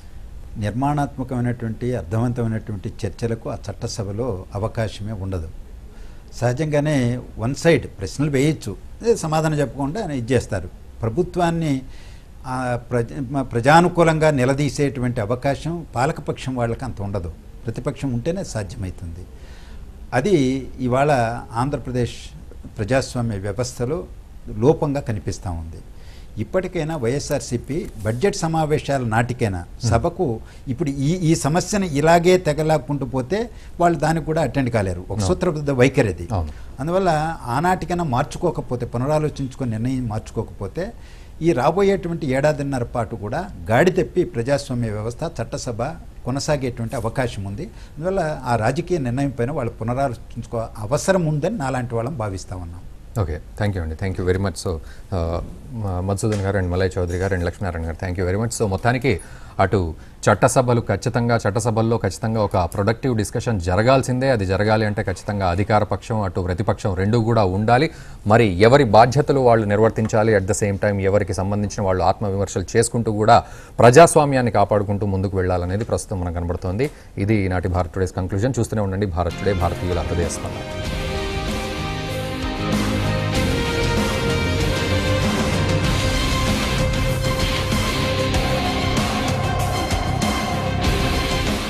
నిర్మాణాత్మకమైనటువంటి అర్థవంతమైనటువంటి చర్చలకు ఆ చట్టసభలో అవకాశమే ఉండదు సహజంగానే వన్ సైడ్ ప్రశ్నలు వేయచ్చు అదే సమాధానం చెప్పకుండా ఇది చేస్తారు ప్రభుత్వాన్ని ఆ, ప్రజ మ- ప్రజానుకూలంగా నిలదీసేటువంటి అవకాశం పాలకపక్షం వాళ్ళకి అంత ఉండదు ప్రతిపక్షం ఉంటేనే సాధ్యమవుతుంది అది ఇవాళ ఆంధ్రప్రదేశ్ ప్రజాస్వామ్య వ్యవస్థలో లోపంగా కనిపిస్తూ ఉంది ఇప్పటికైనా వైఎస్ఆర్సీపీ బడ్జెట్ సమావేశాల నాటికైనా సభకు ఇప్పుడు ఈ ఈ సమస్యను ఇలాగే తెగలాక్కుంటూ పోతే వాళ్ళు దానికి కూడా అటెండ్ కాలేరు ఒక సూత్రబద్ధ వైఖరి అది అవును. అందువల్ల ఆనాటికైనా మార్చుకోకపోతే పునరాలోచించుకొని నిర్ణయం మార్చుకోకపోతే ఈ రాబోయేటువంటి ఏడాదిన్నర పాటు కూడా గాడి తెప్పి ప్రజాస్వామ్య వ్యవస్థ చట్టసభ కొనసాగేటువంటి అవకాశం ఉంది అందువల్ల ఆ రాజకీయ నిర్ణయం పైన వాళ్ళు పునరాలోచించుకో అవసరం ఉందని నాలాంటి వాళ్ళం భావిస్తా ఉన్నాం ఓకే థ్యాంక్ యూ అండి thank you very much so Madhusudan గారు అండ్ మలయ్ చౌదరి గారు అండ్ లక్ష్మీనారాయణ గారు thank you very much so మొత్తానికి అటు చట్టసభలు ఖచ్చితంగా చట్టసభల్లో ఖచ్చితంగా ఒక ప్రొడక్టివ్ డిస్కషన్ జరగాల్సిందే అది జరగాలి అంటే ఖచ్చితంగా అధికార పక్షం అటు ప్రతిపక్షం రెండు కూడా ఉండాలి మరి ఎవరి బాధ్యతలు వాళ్ళు నిర్వర్తించాలి అట్ ద సేమ్ టైం ఎవరికి సంబంధించిన వాళ్ళు ఆత్మవిమర్శలు చేసుకుంటూ కూడా ప్రజాస్వామ్యాన్ని కాపాడుకుంటూ ముందుకు వెళ్ళాలనేది ప్రస్తుతం మనకు కనబడుతోంది ఇది ఈనాటి భారత్ టుడేస్ కంక్లూజన్ చూస్తూనే ఉండండి భారత్ టుడే భారతీయుల హృదయ స్పందన